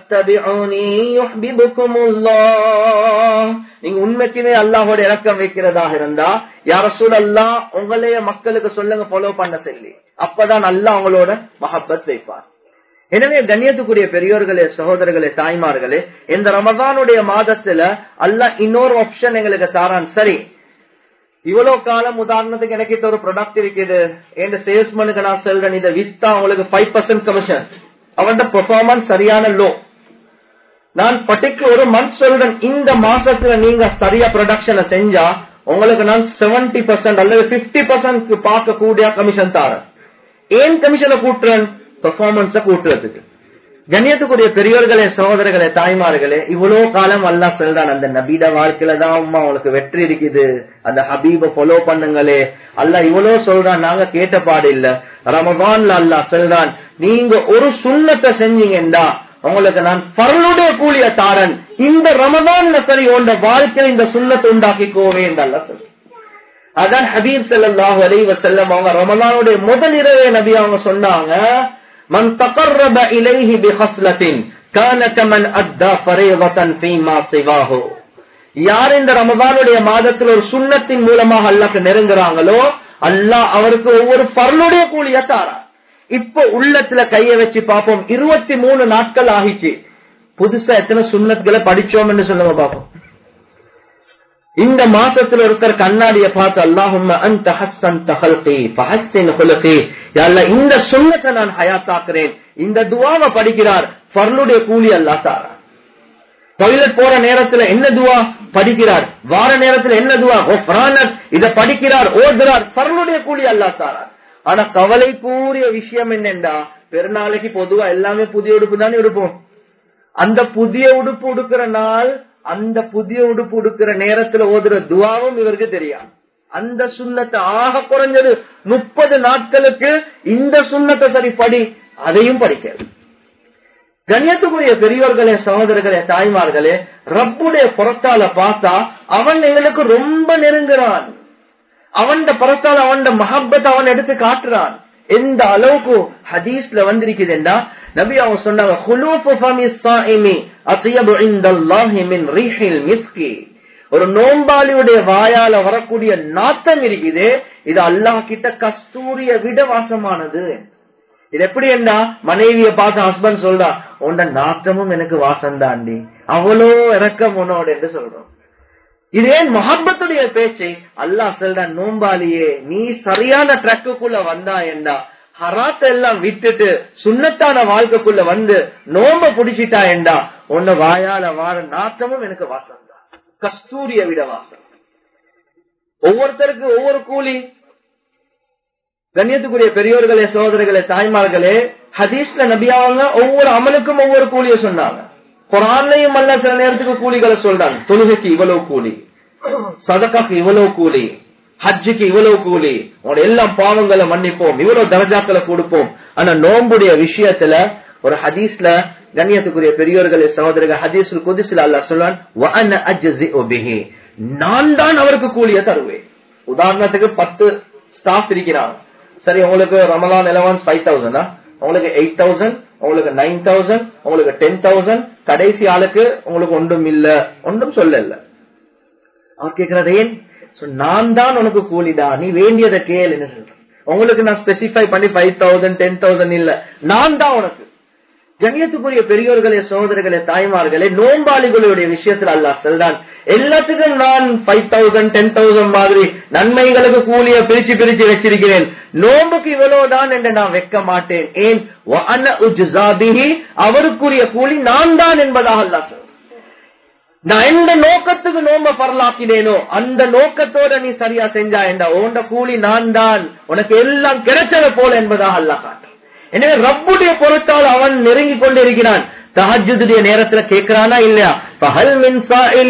நீங்க உண்மைக்குமே அல்லாஹோட இறக்கம் வைக்கிறதாக இருந்தா யார சூழல்லா உங்களைய மக்களுக்கு சொல்லுங்க ஃபாலோ பண்ண சொல்லி அப்பதான் அல்லா அவங்களோட மஹப்பத் வைப்பார் எனவே கண்ணியத்துக்குரிய பெரியோர்களே சகோதரர்களே தாய்மார்களே இந்த ரமதானுடைய மாதத்துல அல்ல இன்னொரு ஆப்ஷன் எங்களுக்கு தாரான் சரி இவ்வளவு காலம் உதாரணத்துக்கு எனக்கு ஒரு ப்ராடக்ட் இருக்குது என் சேல்ஸ்மனுக்கு நான் சொல்றேன் இதை வித்தா உங்களுக்கு ஃபைவ் பர்சன்ட் கமிஷன் அவன் பெர்ஃபார்மன்ஸ் சரியான லோ நான் பர்டிகுலர் ஒரு மந்த் சொல்றேன் இந்த மாசத்துல நீங்க சரியா ப்ரொடக்ஷனை செஞ்சா உங்களுக்கு நான் செவன்டி பர்சன்ட் அல்லது பிப்டி பர்சன்ட் பார்க்கக்கூடிய கமிஷன் தாரேன் ஏன் கமிஷனை கூட்டுறேன் பெர்ஃபார்மன்ஸ கூட்டுறதுக்கு கண்ணியத்துக்குரிய பெரியோர்களே சகோதரர்களே தாய்மார்களே இவ்வளவு காலம் அல்லா சொல்றான் அந்த நபீட வாழ்க்கையில தான் அம்மா உங்களுக்கு வெற்றி இருக்குது அந்த ஹபீப ஃபாலோ பண்ணுங்களே அல்ல இவ்வளவு சொல்றான் நாங்க கேட்ட பாடு இல்ல ரமபான்ல அல்லா சொல்றான் நீங்க ஒரு சுண்ணத்தை செஞ்சீங்கடா உங்களுக்கு நான் பரலுடைய கூலிய தாரன் இந்த ரமதான்ல சரி உண்ட வாழ்க்கையில இந்த சுண்ணத்தை உண்டாக்கிக்கோவே என்று அல்ல சொல்ற அதான் ஹபீப் செல்லாஹு அலி வசல்லம் அவங்க ரமலானுடைய முதல் இரவே நபி அவங்க சொன்னாங்க من تقرب إليه بخصلة كان كمن أدى فريضة فيما سواه யார் இந்த ரமதானுடைய மாதத்தில் ஒரு சுண்ணத்தின் மூலமாக அல்லாக்கு நெருங்குறாங்களோ அல்லாஹ் அவருக்கு ஒவ்வொரு பரலுடைய கூலிய தாரா இப்ப உள்ளத்துல கைய வச்சு பார்ப்போம் இருபத்தி மூணு நாட்கள் ஆகிச்சு புதுசா எத்தனை சுண்ணத்துகளை படிச்சோம் என்று சொல்லுங்க பார்ப்போம் இந்த மாசத்துல ஒருத்தர் கண்ணாடிய பார்த்து அல்லாஹும் அந்த ஹஸ்ஸன் தகல்கி ஃபஹஸ்ஸின் ஹுலுகி யல்ல இந்த சுன்னத்தை நான் ஹயாத்தாக்குறேன் இந்த துவாவை படிக்கிறார் ஃபர்லுடைய கூலி அல்லாஹ் தாரா டாய்லெட் போற நேரத்துல என்ன துவா படிக்கிறார் வார நேரத்துல என்ன துவா குஃப்ரானத் இத படிக்கிறார் ஓதுறார் ஃபர்லுடைய கூலி அல்லாஹ் தாரா ஆனா கவலை கூறிய விஷயம் என்னண்டா பெருநாளைக்கு பொதுவா எல்லாமே புதிய உடுப்பு தானே இருப்போம் அந்த புதிய உடுப்பு உடுக்கிற நாள் அந்த புதிய உடுப்பு உடுக்கிற நேரத்துல ஓதுற துவாவும் இவருக்கு தெரியாது அந்த சுண்ணத்தை ஆக குறைஞ்சது முப்பது நாட்களுக்கு இந்த சுண்ணத்தை சரி படி அதையும் படிக்கிறது கண்ணியத்துக்குரிய பெரியோர்களே சகோதரர்களே தாய்மார்களே ரப்புடைய புறத்தால பார்த்தா அவன் எங்களுக்கு ரொம்ப நெருங்குறான் அவன் புறத்தால் அவன் மஹப்பத் அவன் எடுத்து காட்டுறான் எந்த அளவுக்கு ஹதீஸ்ல வந்திருக்குதுண்டா நபி அவங்க சொன்னாங்க "ஹுலூஃபு ஃபமி ஸாயிமி அத்யபு இன்தல்லாஹி மின் ரீஹில் மிஸ்கி." ஒரு நோம்பாளியுடைய வாயால வரக்கூடிய நாத்தம் இருக்குது இது அல்லாஹ் கிட்ட கஸ்தூரிய விட வாசமானது இது எப்படி என்ன மனைவிய பார்த்து ஹஸ்பண்ட் சொல்றா உண்ட நாத்தமும் எனக்கு வாசம் தாண்டி அவ்வளோ இறக்கம் உன்னோட என்று சொல்றோம் இது ஏன் மொஹப்பத்துடைய பேச்சை அல்லாஹ் சொல்ற நோம்பாளியே நீ சரியான ட்ரக்குக்குள்ள வந்தா என்றா ஹராத்த எல்லாம் விட்டுட்டு சுண்ணத்தான வாழ்க்கைக்குள்ள வந்து நோம்ப புடிச்சிட்டா என்றா உன்ன வாயால வார நாட்டமும் எனக்கு வாசம் தான் கஸ்தூரிய விட வாசம் ஒவ்வொருத்தருக்கு ஒவ்வொரு கூலி கண்ணியத்துக்குரிய பெரியோர்களே சகோதரர்களே தாய்மார்களே ஹதீஸ்ல நபியாவங்க ஒவ்வொரு அமலுக்கும் ஒவ்வொரு கூலிய சொன்னாங்க குரான்லையும் அல்ல சில நேரத்துக்கு கூலிகளை சொல்றாங்க தொழுகைக்கு இவ்வளவு கூலி சதக்காக்கு இவ்வளவு கூலி ஹஜ்ஜுக்கு இவ்வளவு கூலி உங்களோட எல்லா பாவங்களை மன்னிப்போம் இவ்வளவு தரஜாக்களை கொடுப்போம் ஆனா நோம்புடைய விஷயத்துல ஒரு ஹதீஸ்ல கண்ணியத்துக்குரிய பெரியோர்களே சகோதரர்கள் ஹதீஸ் குதிசில அல்ல சொல்லுவான் நான் தான் அவருக்கு கூலிய தருவேன் உதாரணத்துக்கு பத்து ஸ்டாஃப் இருக்கிறாங்க சரி உங்களுக்கு ரமலான் எலவன்ஸ் ஃபைவ் தௌசண்டா உங்களுக்கு எயிட் தௌசண்ட் உங்களுக்கு நைன் தௌசண்ட் உங்களுக்கு டென் தௌசண்ட் கடைசி ஆளுக்கு உங்களுக்கு ஒன்றும் இல்ல ஒன்றும் சொல்ல இல்ல அவர் கேட்கறது ஏன் நான் தான் உனக்கு கூலிடா நீ வேண்டியதை கேளுன்னு சொல்றேன் உங்களுக்கு நான் ஸ்பெசிஃபை பண்ணி ஃபைவ் தௌசண்ட் டென் தௌசண்ட் இல்ல நான் தான் உனக்கு கண்ணியத்துக்குரிய பெரியோர்களே சகோதரர்களே தாய்மார்களே நோம்பாளிகளுடைய விஷயத்துல அல்லா சொல்றான் எல்லாத்துக்கும் நான் ஃபைவ் தௌசண்ட் டென் தௌசண்ட் மாதிரி நன்மைகளுக்கு கூலிய பிரிச்சு பிரிச்சு வச்சிருக்கிறேன் நோம்புக்கு இவ்வளவுதான் என்று நான் வைக்க மாட்டேன் ஏன் அவருக்குரிய கூலி நான் தான் என்பதாக அல்லா சொல்றேன் நான் எந்த நோக்கத்துக்கு நோம்ப பரலாக்கினேனோ அந்த நோக்கத்தோட நீ சரியா செஞ்சா என்ற உண்ட கூலி நான் தான் உனக்கு எல்லாம் கிடைச்சது போல என்பதாக அல்லா காட்டு எனவே ரப்புடைய பொருட்டால் அவன் நெருங்கி கொண்டிருக்கிறான் தஹஜுடைய நேரத்துல கேட்கிறானா இல்லையா பகல் மின்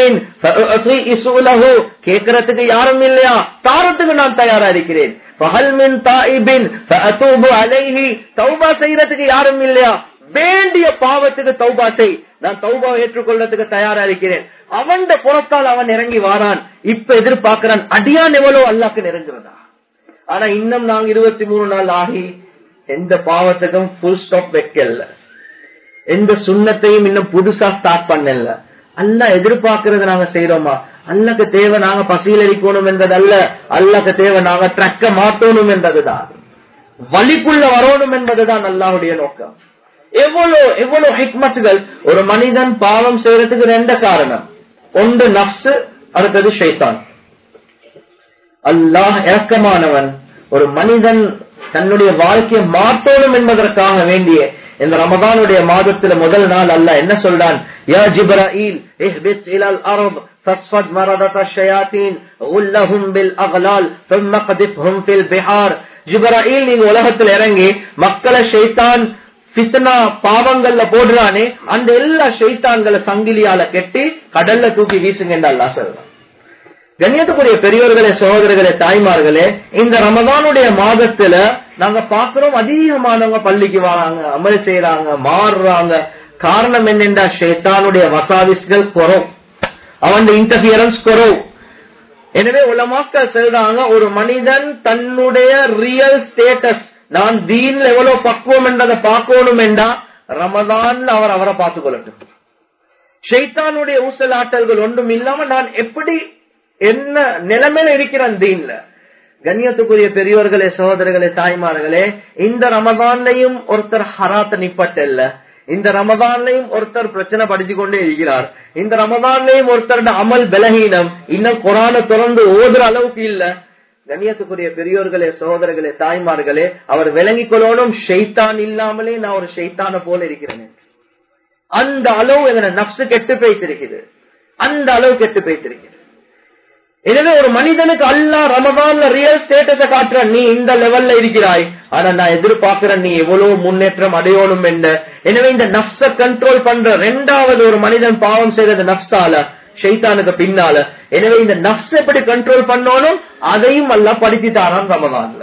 கேட்கறதுக்கு யாரும் இல்லையா தாரத்துக்கு நான் தயாரா இருக்கிறேன் பகல் மின் தாயிபின் அலைஹி தௌபா செய்யறதுக்கு யாரும் இல்லையா வேண்டிய பாவத்துக்கு தௌபா செய் நான் தௌபா ஏற்றுக்கொள்றதுக்கு தயாரா இருக்கிறேன் அவன் புறத்தால் அவன் இறங்கி வாரான் இப்ப எதிர்பார்க்கிறான் அடியான் எவ்வளவு அல்லாக்கு நெருங்குறதா ஆனா இன்னும் நாங்க இருபத்தி மூணு நாள் ஆகி எந்த பாவத்துக்கும் புல் ஸ்டாப் வைக்கல எந்த சுண்ணத்தையும் இன்னும் புதுசா ஸ்டார்ட் பண்ணல அல்ல எதிர்பார்க்கறது நாங்க செய்யறோமா அல்லக்கு தேவை நாங்க பசியில் இருக்கணும் என்றது அல்ல அல்லக்கு தேவை நாங்க ட்ரக்க மாட்டணும் என்றதுதான் வழிக்குள்ள வரணும் என்பதுதான் அல்லாவுடைய நோக்கம் எவ்வளவு எவ்வளவு ஹிக்மத்துகள் ஒரு மனிதன் பாவம் செய்யறதுக்கு ரெண்டு காரணம் ஒன்று நப்சு அடுத்தது ஷைத்தான் அல்லாஹ் இறக்கமானவன் ஒரு மனிதன் தன்னுடைய வாழ்க்கையை மாற்றணும் என்பதற்காக வேண்டிய இந்த ரமதானுடைய மாதத்துல முதல் நாள் அல்ல என்ன சொல்றான் யா ஜிப்ராயில் இஹ்பித் இலல் அர்ض فاصفد مرضة الشياطين غلهم بالأغلال ثم قذفهم في البحار ஜிப்ராயில் நீங்க உலகத்தில் இறங்கி மக்களை ஷைத்தான் பித்தனா பாவங்கள்ல போடுறானே அந்த எல்லா ஷைத்தான்களை சங்கிலியால கெட்டி கடல்ல தூக்கி வீசுங்க என்று அல்லா சொல்றான் கண்ணியத்துக்குரிய பெரியோர்களே சகோதரர்களே தாய்மார்களே இந்த ரமதானுடைய மாதத்துல நாங்க பாக்குறோம் அதிகமானவங்க பள்ளிக்கு வராங்க அமல் செய்யறாங்க மாறுறாங்க காரணம் என்னென்றா ஷேத்தானுடைய வசாவிஸ்கள் குறவு அவன் இன்டர்பியரன்ஸ் குறவு எனவே உலமாக்கள் சொல்றாங்க ஒரு மனிதன் தன்னுடைய ரியல் ஸ்டேட்டஸ் நான் தீன்ல எவ்வளவு பக்குவம் என்றதை பார்க்கணும் என்றா ரமதான்ல அவர் அவரை பார்த்துக் கொள்ளட்டும் ஷைத்தானுடைய ஊசல் ஆட்டல்கள் ஒன்றும் இல்லாம நான் எப்படி என்ன நிலைமையில இருக்கிறேன் தீன்ல கண்ணியத்துக்குரிய பெரியோர்களே சகோதரர்களே தாய்மார்களே இந்த ரமதான்லையும் ஒருத்தர் ஹராத்த நிப்பட்டல்ல இந்த ரமதான்லையும் ஒருத்தர் பிரச்சனை படிச்சு கொண்டே இருக்கிறார் இந்த ரமதான்லையும் ஒருத்தரோட அமல் பலகீனம் இன்னும் குரான தொடர்ந்து ஓதுற அளவுக்கு இல்ல கண்ணியத்துக்குரிய பெரியோர்களே சகோதரர்களே தாய்மார்களே அவர் விளங்கிக் கொள்ளணும் ஷெய்தான் இல்லாமலே நான் ஒரு ஷெய்தான போல இருக்கிறேன் அந்த அளவு எங்க நப்சு கெட்டு போய்த்திருக்குது அந்த அளவு கெட்டு போய்த்திருக்குது எனவே ஒரு மனிதனுக்கு அல்லா ரமதான்ல ரியல் ஸ்டேட்டஸ காட்டுற நீ இந்த லெவல்ல இருக்கிறாய் ஆனா நான் எதிர்பார்க்கிறேன் நீ எவ்வளவு முன்னேற்றம் அடையணும் என்ன எனவே இந்த நப்ச கண்ட்ரோல் பண்ற ரெண்டாவது ஒரு மனிதன் பாவம் செய்யறது நப்சால ஷைத்தானுக்கு பின்னால எனவே இந்த நப்ஸ் எப்படி கண்ட்ரோல் பண்ணணும் அதையும் அல்ல படிச்சு தாரான் ரமதான்ல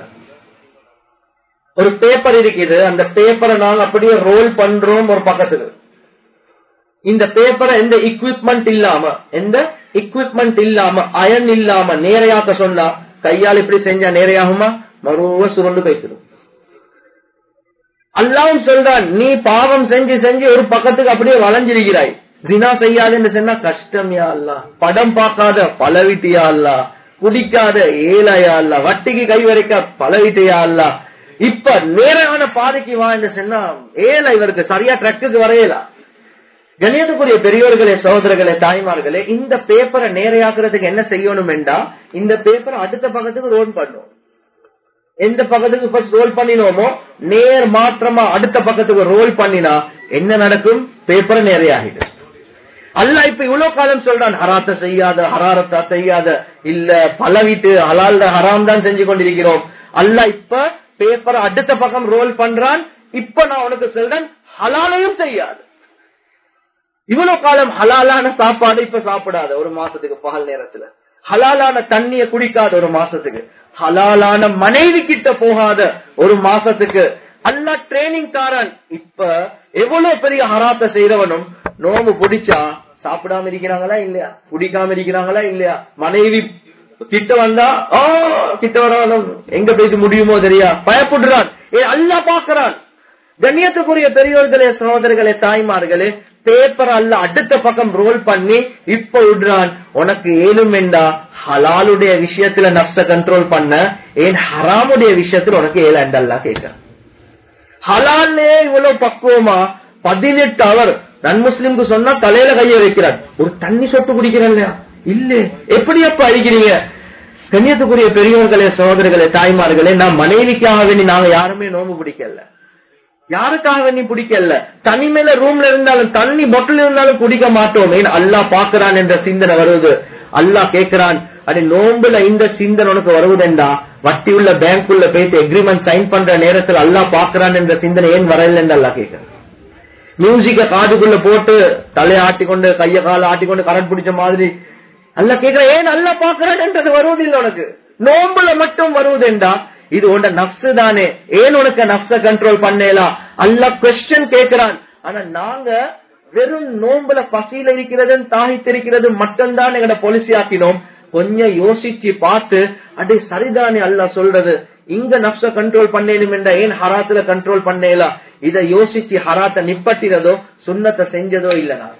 ஒரு பேப்பர் இருக்குது அந்த பேப்பரை நாங்க அப்படியே ரோல் பண்றோம் ஒரு பக்கத்துக்கு இந்த பேப்பரை எந்த எக்யூப்மெண்ட் இல்லாம எந்த எக்யூப்மெண்ட் இல்லாம அயன் இல்லாம நேரையாக்க சொன்னா கையால் இப்படி செஞ்சா நேரையாகுமா மறுவ சுருண்டு போய்த்திடும் அல்லாவும் சொல்றான் நீ பாவம் செஞ்சு செஞ்சு ஒரு பக்கத்துக்கு அப்படியே வளைஞ்சிருக்கிறாய் தினா செய்யாதுன்னு சொன்னா கஷ்டமியா அல்ல படம் பார்க்காத பலவிட்டியா அல்ல குடிக்காத ஏழையா அல்ல வட்டிக்கு கை வரைக்க பலவிட்டியா அல்ல இப்ப நேரான பாதைக்கு வா என்று சொன்னா ஏழை இவருக்கு சரியா ட்ரக்குக்கு வரையலாம் கணியத்துக்குரிய பெரியோர்களே சகோதரர்களே தாய்மார்களே இந்த பேப்பரை நேரையாக்குறதுக்கு என்ன செய்யணும் என்றா இந்த பேப்பரை அடுத்த பக்கத்துக்கு ரோல் பண்ணும் எந்த பக்கத்துக்கு ஃபர்ஸ்ட் ரோல் பண்ணினோமோ நேர் மாற்றமா அடுத்த பக்கத்துக்கு ரோல் பண்ணினா என்ன நடக்கும் பேப்பரை நேரையாகிடும் அல்ல இப்ப இவ்வளவு காலம் சொல்றான் ஹராத்த செய்யாத ஹராரத்தா செய்யாத இல்ல பல வீட்டு ஹலால் ஹராம் தான் செஞ்சு கொண்டிருக்கிறோம் அல்ல இப்ப பேப்பரை அடுத்த பக்கம் ரோல் பண்றான் இப்ப நான் உனக்கு சொல்றேன் ஹலாலையும் செய்யாது இவ்வளவு காலம் ஹலாலான சாப்பாடு இப்ப சாப்பிடாத ஒரு மாசத்துக்கு பகல் நேரத்துல ஹலாலான தண்ணிய குடிக்காத ஒரு மாசத்துக்கு ஹலாலான மனைவி கிட்ட போகாத ஒரு மாசத்துக்கு அல்ல ட்ரைனிங் தாரன் இப்ப எவ்வளவு பெரிய ஹராத்த செய்யறவனும் நோம்பு பிடிச்சா சாப்பிடாம இருக்கிறாங்களா இல்லையா குடிக்காம இருக்கிறாங்களா இல்லையா மனைவி கிட்ட வந்தா ஆ கிட்ட வர எங்க போயிட்டு முடியுமோ தெரியா பயப்படுறான் ஏ அல்ல பாக்குறான் கண்ணியத்துக்குரிய பெரியோர்களே சகோதரர்களே தாய்மார்களே பேப்பர் அல்ல அடுத்த பக்கம் ரோல் பண்ணி இப்ப விடுறான் உனக்கு ஏழும் வேண்டா ஹலாலுடைய விஷயத்துல நப்ச கண்ட்ரோல் பண்ண ஏன் ஹராமுடைய விஷயத்துல உனக்கு ஏழு அண்டல்லா கேட்க ஹலாலே இவ்வளவு பக்குவமா பதினெட்டு அவர் நன் முஸ்லிம்க்கு சொன்னா தலையில கைய வைக்கிறார் ஒரு தண்ணி சொட்டு குடிக்கிறேன் இல்லையா இல்ல எப்படி அப்ப அழிக்கிறீங்க கண்ணியத்துக்குரிய பெரியவர்களே சகோதரர்களே தாய்மார்களே நான் மனைவிக்காக வேண்டி நாங்க யாருமே நோம்பு பிடிக்கல யாருக்காக நீ பிடிக்கல தனிமையில ரூம்ல இருந்தாலும் தண்ணி பொட்டில் இருந்தாலும் குடிக்க மாட்டோம் ஏன் அல்லா பாக்குறான் என்ற சிந்தனை வருவது அல்லா கேட்கிறான் அது நோம்புல இந்த சிந்தனை உனக்கு வருவதெண்டா வட்டி உள்ள பேங்க் உள்ள போயிட்டு எக்ரிமெண்ட் சைன் பண்ற நேரத்தில் அல்லா பாக்குறான் என்ற சிந்தனை ஏன் வரல என்று அல்லா கேட்கிறான் மியூசிக்க காதுக்குள்ள போட்டு தலையை ஆட்டிக்கொண்டு கைய கால ஆட்டிக்கொண்டு கரண்ட் பிடிச்ச மாதிரி அல்ல கேட்கிற ஏன் அல்ல பாக்குறான் என்றது வருவதில்லை உனக்கு நோம்புல மட்டும் வருவதெண்டா இது உண்ட நப்சு தானே ஏன் உனக்கு நப்ச கண்ட்ரோல் பண்ணலாம் அல்ல கொஸ்டின் கேட்கிறான் ஆனா நாங்க வெறும் நோம்புல பசியில இருக்கிறது தாகித்திருக்கிறது மட்டும்தான் எங்கட பொலிசி ஆக்கினோம் கொஞ்சம் யோசிச்சு பார்த்து அடே சரிதானே அல்ல சொல்றது இங்க நப்ச கண்ட்ரோல் பண்ணலும் என்ற ஏன் ஹராத்துல கண்ட்ரோல் பண்ணலாம் இத யோசிச்சு ஹராத்த நிப்பட்டினதோ சுண்ணத்தை செஞ்சதோ இல்ல நாங்க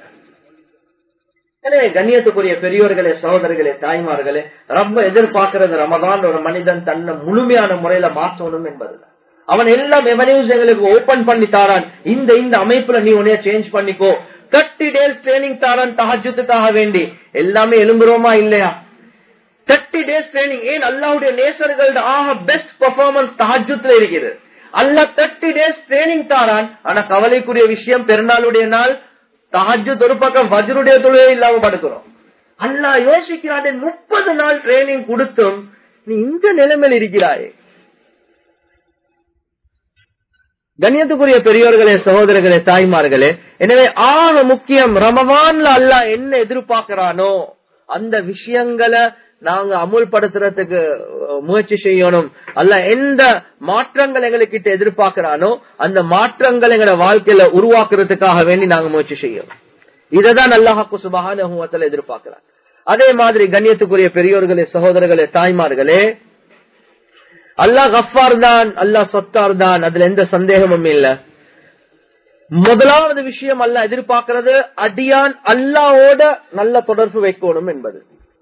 எனவே கண்ணியத்துக்குரிய பெரியோர்களே சகோதரர்களே தாய்மார்களே ரொம்ப எதிர்பார்க்கிறது ரமதான் ஒரு மனிதன் தன்னை முழுமையான முறையில மாற்றணும் என்பதுதான் அவன் எல்லாம் எவனையும் எங்களுக்கு ஓபன் பண்ணி தாரான் இந்த இந்த அமைப்புல நீ உனைய சேஞ்ச் பண்ணிக்கோ தேர்ட்டி டேஸ் ட்ரைனிங் தாரான் தஹஜத்துக்காக வேண்டி எல்லாமே எழும்புறோமா இல்லையா தேர்ட்டி டேஸ் ட்ரைனிங் ஏன் அல்லாவுடைய நேசர்களோட ஆக பெஸ்ட் பர்ஃபார்மன்ஸ் தஹஜத்துல இருக்குது அல்ல தேர்ட்டி டேஸ் ட்ரைனிங் தாரான் ஆனா கவலைக்குரிய விஷயம் பெருநாளுடைய நாள் தஹஜு ஒரு பக்கம் வஜருடைய தொழிலே இல்லாம படுக்கிறோம் அல்லா யோசிக்கிறான் முப்பது நாள் ட்ரைனிங் கொடுத்தும் நீ இந்த நிலைமையில் இருக்கிறாயே கண்ணியத்துக்குரிய பெரியோர்களே சகோதரர்களே தாய்மார்களே எனவே ஆக முக்கியம் ரமவான்ல அல்லாஹ் என்ன எதிர்பார்க்கிறானோ அந்த விஷயங்களை நாங்க அமுல்படுத்துறதுக்கு அஹ், முயற்சி செய்யணும் அல்ல எந்த மாற்றங்கள் எங்களுக்கிட்ட எதிர்பார்க்கிறானோ அந்த மாற்றங்கள் எங்களோட வாழ்க்கையில உருவாக்குறதுக்காக வேண்டி நாங்க முயற்சி செய்யணும் இததான் அல்லாஹாக்கு சுபகான எதிர்பார்க்கிறார் அதே மாதிரி கண்ணியத்துக்குரிய பெரியோர்களே சகோதரர்களே தாய்மார்களே அல்லாஹ் கஃபார் தான் அல்லாஹ் சொத்தார் தான் அதுல எந்த சந்தேகமும் இல்ல முதலாவது விஷயம் அல்லாஹ் எதிர்பார்க்கிறது அடியான் அல்லாவோட நல்ல தொடர்பு வைக்கணும் என்பது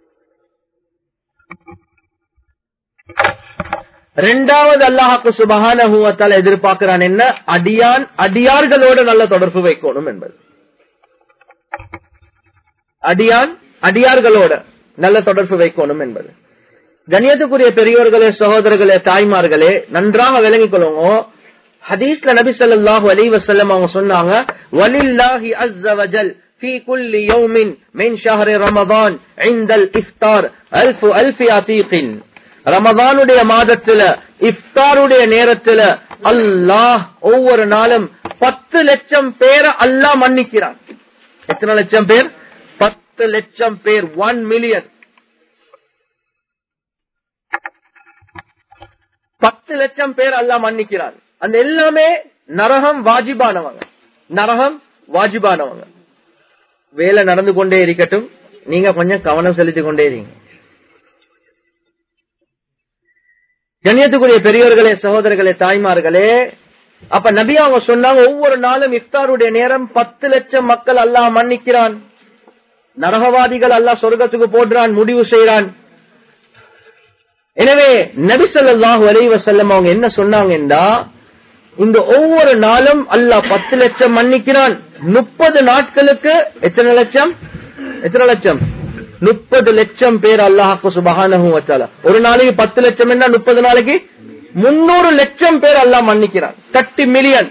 ரெண்டாவது அல்லாஹாக்கு சுபகான எதிர்பார்க்கிறான் என்ன அடியான் அடியார்களோட நல்ல தொடர்பு வைக்கணும் என்பது அடியான் அடியார்களோட நல்ல தொடர்பு வைக்கணும் என்பது கணியத்துக்குரிய பெரியோர்களே சகோதரர்களே தாய்மார்களே நன்றாக விளங்கிக் கொள்ளுங்க ஹதீஸ்ல நபி ஸல்லல்லாஹு அலைஹி வஸல்லம் அவங்க சொன்னாங்க வலில்லாஹி அஸ்ஸ வஜல் في كل يوم من شهر رمضان عند الافطار الف الف عتيق ரமதானுடைய மாதத்துல இஃப்தாருடைய நேரத்துல அல்லாஹ் ஒவ்வொரு நாளும் பத்து லட்சம் பேரை அல்லாஹ் மன்னிக்கிறான் எத்தனை லட்சம் பேர் பத்து லட்சம் பேர் ஒன் மில்லியன் பத்து லட்சம் பேர் அல்லாஹ் மன்னிக்கிறான் அந்த எல்லாமே நரகம் வாஜிபானவங்க நரகம் வாஜிபானவங்க வேலை நடந்து கொண்டே இருக்கட்டும் நீங்க கொஞ்சம் கவனம் செலுத்திக் கொண்டே இருங்க கண்ணியத்துக்குரிய பெரியவர்களே சகோதரர்களே தாய்மார்களே அப்ப நபி அவங்க சொன்னாங்க ஒவ்வொரு நாளும் இஃப்தாருடைய நேரம் பத்து லட்சம் மக்கள் அல்லாஹ் மன்னிக்கிறான் நரகவாதிகள் அல்லாஹ் சொர்க்கத்துக்கு போடுறான் முடிவு செய்யறான் எனவே நபி ஸல்லல்லாஹு அலைஹி வஸல்லம் அவங்க என்ன சொன்னாங்கன்னா இந்த ஒவ்வொரு நாளும் அல்லாஹ் பத்து லட்சம் மன்னிக்கிறான் முப்பது நாட்களுக்கு எத்தனை லட்சம் எத்தனை லட்சம் முப்பது லட்சம் பேர் அல்லாஹாக்கு சுபஹானஹு வச்சால ஒரு நாளைக்கு பத்து லட்சம் என்ன முப்பது நாளைக்கு முன்னூறு லட்சம் பேர் அல்லாஹ் மன்னிக்கிறான் தேர்ட்டி மில்லியன்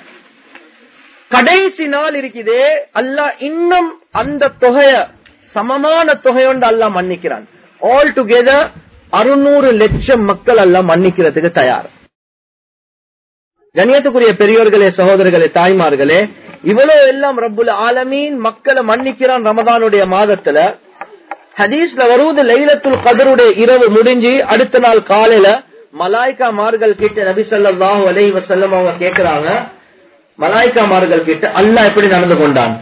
கடைசி நாள் இருக்குதே அல்லாஹ் இன்னும் அந்த தொகைய சமமான தொகையொண்டு அல்லாஹ் மன்னிக்கிறான் ஆல் டுகெதர் அறுநூறு லட்சம் மக்கள் எல்லாம் மன்னிக்கிறதுக்கு தயார் கண்ணியத்துக்குரிய பெரியோர்களே சகோதரர்களே தாய்மார்களே இவ்வளவு எல்லாம் ரப்புல் ஆலமீன் மக்களை மன்னிக்கிறான் ரமதானுடைய மாதத்துல ஹதீஸ்ல வருவது லைலத்துல் கதருடைய இரவு முடிஞ்சு அடுத்த நாள் காலையில மலாய்க்கா மார்கள் கிட்ட நபி ஸல்லல்லாஹு அலைஹி வஸல்லம் அவங்க கேக்குறாங்க மலாய்க்கா மார்கள் கிட்ட அல்லாஹ் எப்படி நடந்து கொண்டான்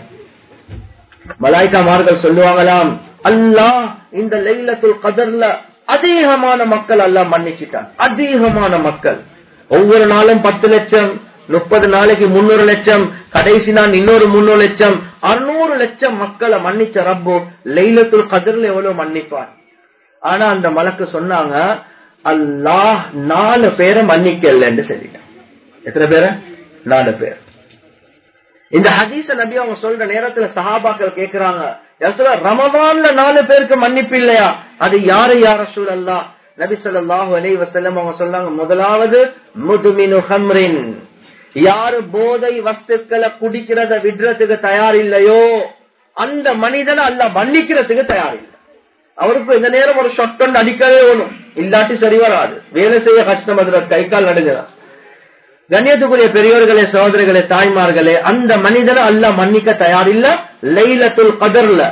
மலாய்க்கா மார்கள் சொல்லுவாங்களாம் அல்லாஹ் இந்த லைலத்துல் கதர்ல அதிகமான மக்கள் அல்லாஹ் மன்னிச்சிட்டான் அதிகமான மக்கள் ஒவ்வொரு நாளும் பத்து லட்சம் முப்பது நாளைக்கு முன்னூறு லட்சம் கடைசி நாள் இன்னொரு முன்னூறு லட்சம் அறுநூறு லட்சம் மக்களை மன்னிச்ச ரப்போ லைலத்துல் கதிர்ல எவ்வளவு மன்னிப்பார் ஆனா அந்த மலக்கு சொன்னாங்க அல்லாஹ் நாலு பேரை மன்னிக்கலன்னு சொல்லிட்டான் எத்தனை பேரை நாலு பேர் இந்த ஹதீஸ நபி அவங்க சொல்ற நேரத்துல சஹாபாக்கள் கேக்குறாங்க யசுலா ரமதான்ல நாலு பேருக்கு மன்னிப்பு இல்லையா அது யாரு யார சூழல்லா நபி ஸல்லல்லாஹு அலைஹி வஸல்லம் அவங்க சொன்னாங்க முதலாவது முதுமினு ஹம்ரின் யாரு போதை வஸ்துக்களை குடிக்கிறத விடுறதுக்கு தயார் இல்லையோ அந்த மனிதனை அல்ல மன்னிக்கிறதுக்கு தயார் இல்லை அவருக்கு இந்த நேரம் ஒரு ஷொட்டொண்டு அடிக்கவே வேணும் இல்லாட்டி சரி வராது வேலை செய்ய கஷ்டம் அதுல கை கால் நடுங்கதான் கண்ணியத்துக்குரிய பெரியோர்களே சகோதரிகளே தாய்மார்களே அந்த மனிதனை அல்ல மன்னிக்க தயாரில்ல லைலத்துல் கதர்ல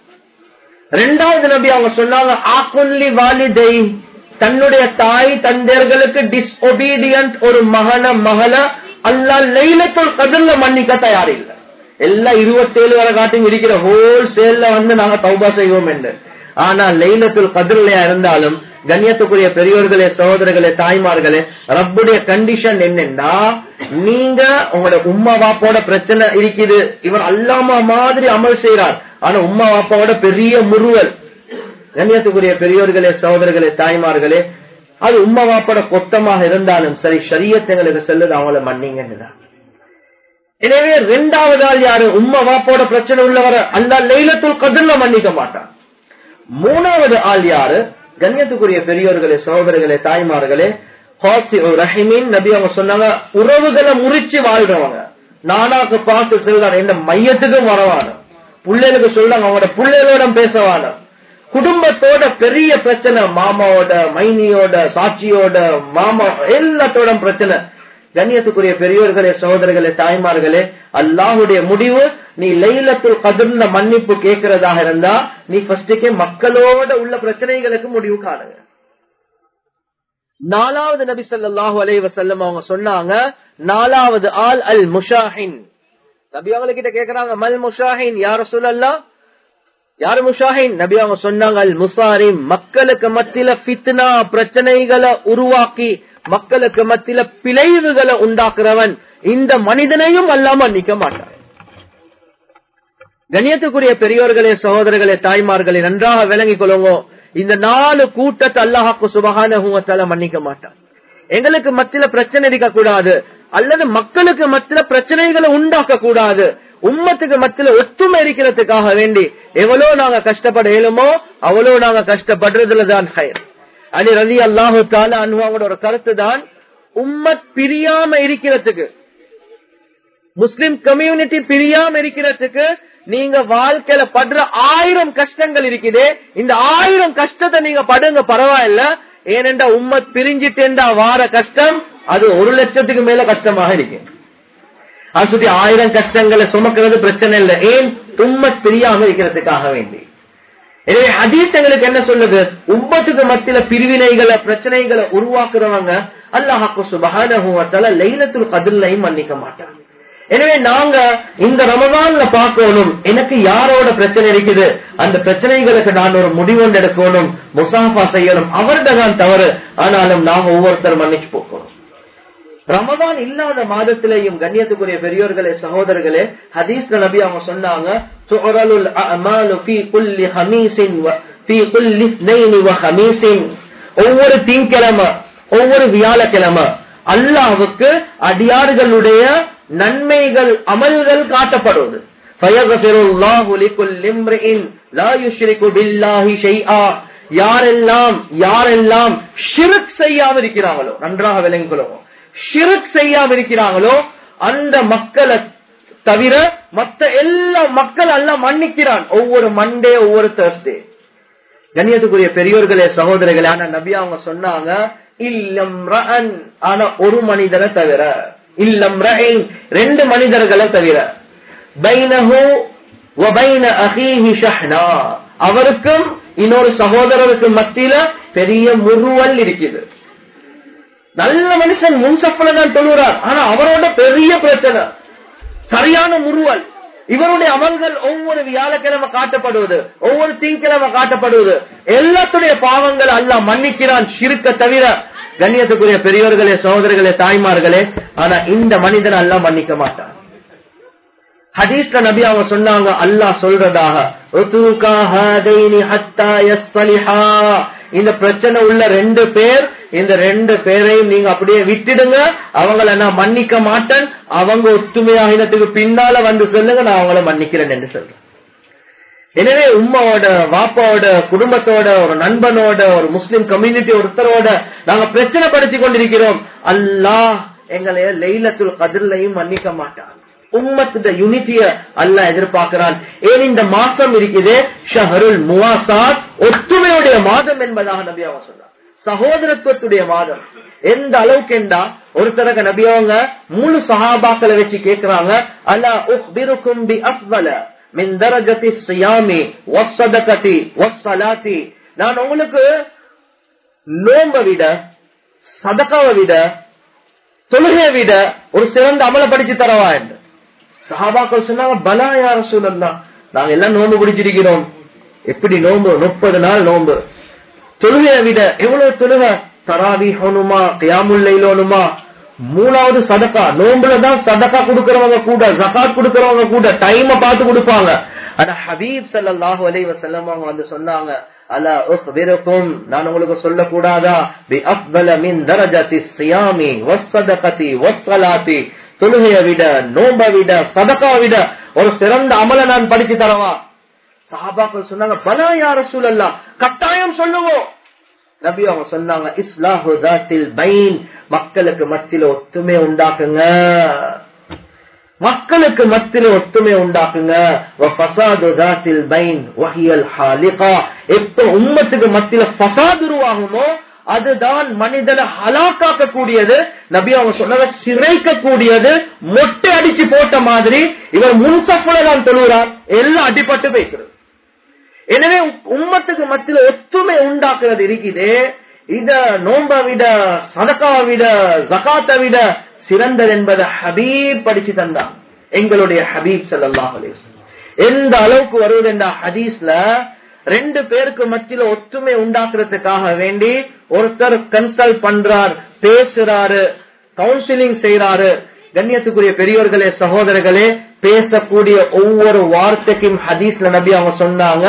ரெண்டாவது நபி அவங்க சொன்னாங்க ஆக்குல்லி வாலிதை தன்னுடைய தாய் தந்தையர்களுக்கு டிஸ்ஒபீடியன்ட் ஒரு மகன மகள அல்லா லைலத்துல் கதர்ல மன்னிக்க தயாரில்லை எல்லாம் இருபத்தேழு வரை காட்டும் இருக்கிற ஹோல் சேல்ல வந்து நாங்க தௌபா செய்வோம் என்று ஆனா லைலத்துல் கதிரிலையா இருந்தாலும் கண்ணியத்துக்குரிய பெரியோர்களே சகோதரர்களே தாய்மார்களே ரப்புடைய கண்டிஷன் என்னன்னா நீங்க உங்களோட உம்மா வாப்பாவோட பிரச்சனை இருக்குது இவர் அல்லாமா மாதிரி அமல் செய்யறார் ஆனா உம்மா வாப்பாவோட பெரிய முருவல் கண்ணியத்துக்குரிய பெரியோர்களே சகோதரர்களே தாய்மார்களே அது உம்மா வாப்போட கொத்தமாக இருந்தாலும் சரி சரியத்தங்களுக்கு செல்லுது அவங்கள மன்னிங்கன்னுதான் எனவே ரெண்டாவது ஆள் யாரு உம்மா வாப்போட பிரச்சனை உள்ளவர அல்லா லைலத்துல் கதிர்ல மன்னிக்க மாட்டான் மூணாவது ஆள் யாரு கண்ணியத்துக்குரிய பெரியோர்களே சகோதரர்களே தாய்மார்களே ரஹிமின் நபி அவங்க சொன்னாங்க உறவுகளை முறிச்சு வாழ்றவங்க நானாக்கு பார்த்து சொல்றாங்க என்ன மையத்துக்கும் வரவான பிள்ளைகளுக்கு சொல்றாங்க அவங்களோட பிள்ளைகளோட பேசவான குடும்பத்தோட பெரிய பிரச்சனை மாமாவோட மைனியோட சாட்சியோட மாமா எல்லாத்தோட பிரச்சனை கண்ணியத்துக்குரிய பெரியோர்களே சகோதரர்களே தாய்மார்களே அல்லாஹுடைய முடிவு நீ லைலத்துல் கதிர்ல மன்னிப்பு கேட்கிறதாக இருந்தா நீ ஃபர்ஸ்டுக்கே மக்களோட உள்ள பிரச்சனைகளுக்கு முடிவு காணுங்க நாலாவது நபி ஸல்லல்லாஹு அலைஹி வஸல்லம் அவங்க சொன்னாங்க நாலாவது ஆல் அல் முஷாஹின் நபி அவங்க கிட்ட கேக்குறாங்க மல் முஷாஹின் யார் சொல்லலாம் யார் முஷாஹின் நபி அவங்க சொன்னாங்க அல் முசாரிம் மக்களுக்கு மத்தியில ஃபித்னா பிரச்சனைகளை உருவாக்கி மக்களுக்கு மத்தியில பிழைவுகளை உண்டாக்குறவன் இந்த மனிதனையும் அல்லாம நிக்க மாட்டான் கண்ணியத்துக்குரிய பெரியோர்களே சகோதரர்களே தாய்மார்களே நன்றாக விளங்கிக் கொள்ளுங்க இந்த நாலு கூட்டத்தை அல்லாஹாக்கு சுபகான மன்னிக்க மாட்டான் எங்களுக்கு மத்தியில பிரச்சனை இருக்க கூடாது அல்லது மக்களுக்கு மத்தியில பிரச்சனைகளை உண்டாக்க கூடாது உம்மத்துக்கு மத்தியில ஒத்துமை இருக்கிறதுக்காக வேண்டி எவ்வளவு நாங்க கஷ்டப்பட இயலுமோ அவ்வளவு நாங்க கஷ்டப்படுறதுல தான் ஹயர் அலி ரலி அல்லாஹு தால அனுவாவோட ஒரு கருத்து தான் உம்மத் பிரியாம இருக்கிறதுக்கு முஸ்லிம் கம்யூனிட்டி பிரியாம இருக்கிறதுக்கு நீங்க வாழ்க்கையில படுற ஆயிரம் கஷ்டங்கள் இருக்குது இந்த ஆயிரம் கஷ்டத்தை நீங்க படுங்க பரவாயில்ல ஏனென்றா உம்மத் பிரிஞ்சிட்டேண்டா வார கஷ்டம் அது ஒரு லட்சத்துக்கு மேல கஷ்டமாக இருக்கு அது சுத்தி ஆயிரம் கஷ்டங்களை சுமக்கிறது பிரச்சனை இல்லை ஏன் உம்மத் பிரியாம இருக்கிறதுக்காக வேண்டி எனவே ஹதீஸ் எங்களுக்கு என்ன சொல்லுது உம்மத்துக்கு மத்தியில பிரிவினைகளை பிரச்சனைகளை உருவாக்குறவங்க அல்லாஹாக்கு சுபகான லைலத்துல் கதிர்லையும் மன்னிக்க மாட்டாங்க எனவே நாங்க இந்த ரமதான்ல பார்க்கணும் எனக்கு யாரோட பிரச்சனை இருக்குது அந்த பிரச்சனைகளுக்கு நான் ஒரு முடிவு எடுக்கணும் முசாஃபா செய்யணும் அவர்கிட்ட தான் தவறு ஆனாலும் நாங்க ஒவ்வொருத்தர் மன்னிச்சு போக்கணும் ரமதான் இல்லாத மாதத்திலேயும் கண்ணியத்துக்குரிய பெரியோர்களே சகோதரர்களே ஹதீஸ்ல நபி அவங்க சொன்னாங்க துஅரலுல் அஅமாலு ஃபீ குல்லி ஹமீஸின் வ ஃபீ குல்லி இஸ்னைனி வ ஹமீஸின் ஒவ்வொரு திங்கிழமை ஒவ்வொரு வியாழக்கிழமை அல்லாஹ்வுக்கு அடியார்களுடைய நன்மைகள் அமல்கள் காட்டப்படுவது யாரெல்லாம் யாரெல்லாம் ஷிருக் செய்யாம இருக்கிறாங்களோ நன்றாக விளங்கிக் கொள்ளுவோம் ஷிருக் செய்யாம இருக்கிறாங்களோ அந்த மக்களை தவிர மத்த எல்லா மக்கள் எல்லாம் மன்னிக்கிறான் ஒவ்வொரு மண்டே ஒவ்வொரு தேர்ஸ்டே கண்ணியத்துக்குரிய பெரியோர்களே சகோதரர்களே ஆனா நபி அவங்க சொன்னாங்க இல்லம் ரன் ஆனா ஒரு மனிதனை தவிர இல்லம் ரஹின் ரெண்டு மனிதர்களை தவிர பைனஹு வபைன அஹீஹி ஷஹ்னா அவருக்கும் இன்னொரு சகோதரருக்கும் மத்தியில பெரிய முருவல் இருக்குது நல்ல மனுஷன் முன்சப்பல தான் தொழுகிறார் ஆனா அவரோட பெரிய பிரச்சனை சரியான முருவல் இவருடைய அமல்கள் ஒவ்வொரு வியாழக்கிழமை காட்டப்படுவது ஒவ்வொரு திங்கிழமை காட்டப்படுவது எல்லாத்துடைய பாவங்கள் அல்ல மன்னிக்கிறான் சிறுக்க தவிர கண்ணியத்துக்குரிய பெரியவர்களே சகோதரர்களே தாய்மார்களே ஆனா இந்த மனிதன் எல்லாம் மன்னிக்க மாட்டான் ஹதீஸ்ல நபி அவங்க சொன்னாங்க அல்லாஹ் சொல்றதாக இந்த பிரச்சனை உள்ள ரெண்டு பேர் இந்த ரெண்டு பேரையும் நீங்க அப்படியே விட்டுடுங்க அவங்கள நான் மன்னிக்க மாட்டேன் அவங்க ஒத்துமையாகினத்துக்கு பின்னால வந்து சொல்லுங்க நான் அவங்கள மன்னிக்கிறேன் என்று சொல்றேன் எனவே உம்மாவோட வாப்பாவோட குடும்பத்தோட ஒரு நண்பனோட ஒரு முஸ்லிம் கம்யூனிட்டி ஒருத்தரோட நாங்க பிரச்சனை படுத்தி கொண்டிருக்கிறோம் அல்லாஹ் எங்களைய லைலத்துல் கதிர்லையும் மன்னிக்க மாட்டான் உம்மத்துட யூனிட்டிய அல்ல எதிர்பார்க்கிறான் ஏன் இந்த மாசம் இருக்குது ஷஹருல் முவாசாத் ஒற்றுமையுடைய மாதம் என்பதாக நபி அவங்க சொன்னார் சகோதரத்துவத்துடைய மாதம் எந்த அளவுக்கு என்றா ஒருத்தரக நபி அவங்க முழு சஹாபாக்களை வச்சு கேட்கிறாங்க அல்லா உஹ்பிருக்கும் பி அஃவல மின் தரஜதி சியாமி வஸ்ஸதகதி வஸ்ஸலாத்தி நான் உங்களுக்கு நோம்ப விட சதகாவை விட தொழுகையை விட ஒரு சிறந்த அமல படிச்சு தரவா என்று சஹாபாக்கள் சொன்னாங்க பலா யார சூழல்லாம் நாங்க எல்லாம் நோன்பு பிடிச்சிருக்கிறோம் எப்படி நோன்பு முப்பது நாள் நோன்பு தொழுகையை விட எவ்வளவு தொழுக தராவி ஹோனுமா கியாமுல்லைலோனுமா மூணாவது சதக்கா நோம்புல தான் சதக்கா கொடுக்கறவங்க கூட ஜகாத் கொடுக்கறவங்க கூட டைம பார்த்து கொடுப்பாங்க ஆனா ஹபீப் சல்லாஹூ அலை வசல்லம் அவங்க வந்து சொன்னாங்க அலா உஹ்பிருக்கும் நான் உங்களுக்கு சொல்லக்கூடாதா பி அஃபல மின் தரஜதி சியாமி வஸ்ஸதகதி வஸ்ஸலாத்தி தொழுகைய விட நோம்ப விட சதக்கா விட ஒரு சிறந்த அமல நான் படிச்சு தரவா சஹாபாக்கள் சொன்னாங்க பலா யார சூழல்லா கட்டாயம் சொல்லுவோம் நபி அவங்க சொன்னாங்க இஸ்லாஹு தாத்தில் பைன் மக்களுக்கு மத்தியில ஒத்துமை உண்டாக்குங்க மக்களுக்கு மத்தியில ஒத்துமை உண்டாக்குங்க எப்ப உம்மத்துக்கு மத்தியில பசாத் உருவாகுமோ அதுதான் மனிதனை ஹலாக்காக்க கூடியது நபி அவங்க சொன்னத சிறைக்க கூடியது மொட்டை அடிச்சு போட்ட மாதிரி இவர் முன்சப்புல தான் தொழுகிறார் எல்லாம் அடிபட்டு போய்க்கிறது எனவே உம்மத்துக்கு மத்தியில ஒத்துமை உண்டாக்குறது இருக்குது இத நோம்ப விட சதக்காவை விட ஜகாத்தை விட சிறந்தது என்பதை ஹபீப் படிச்சு தந்தான் எங்களுடைய ஹபீப் சல்லாஹ் எந்த அளவுக்கு வருவது என்ற ஹதீஸ்ல ரெண்டு பேருக்கு மத்தியில ஒற்றுமை உண்டாக்குறதுக்காக வேண்டி ஒருத்தர் கன்சல்ட் பண்றார் பேசுறாரு கவுன்சிலிங் செய்யறாரு கண்ணியத்துக்குரிய பெரியோர்களே சகோதரர்களே பேசக்கூடிய ஒவ்வொரு வார்த்தைக்கும் ஹதீஸ்ல நபி அவங்க சொன்னாங்க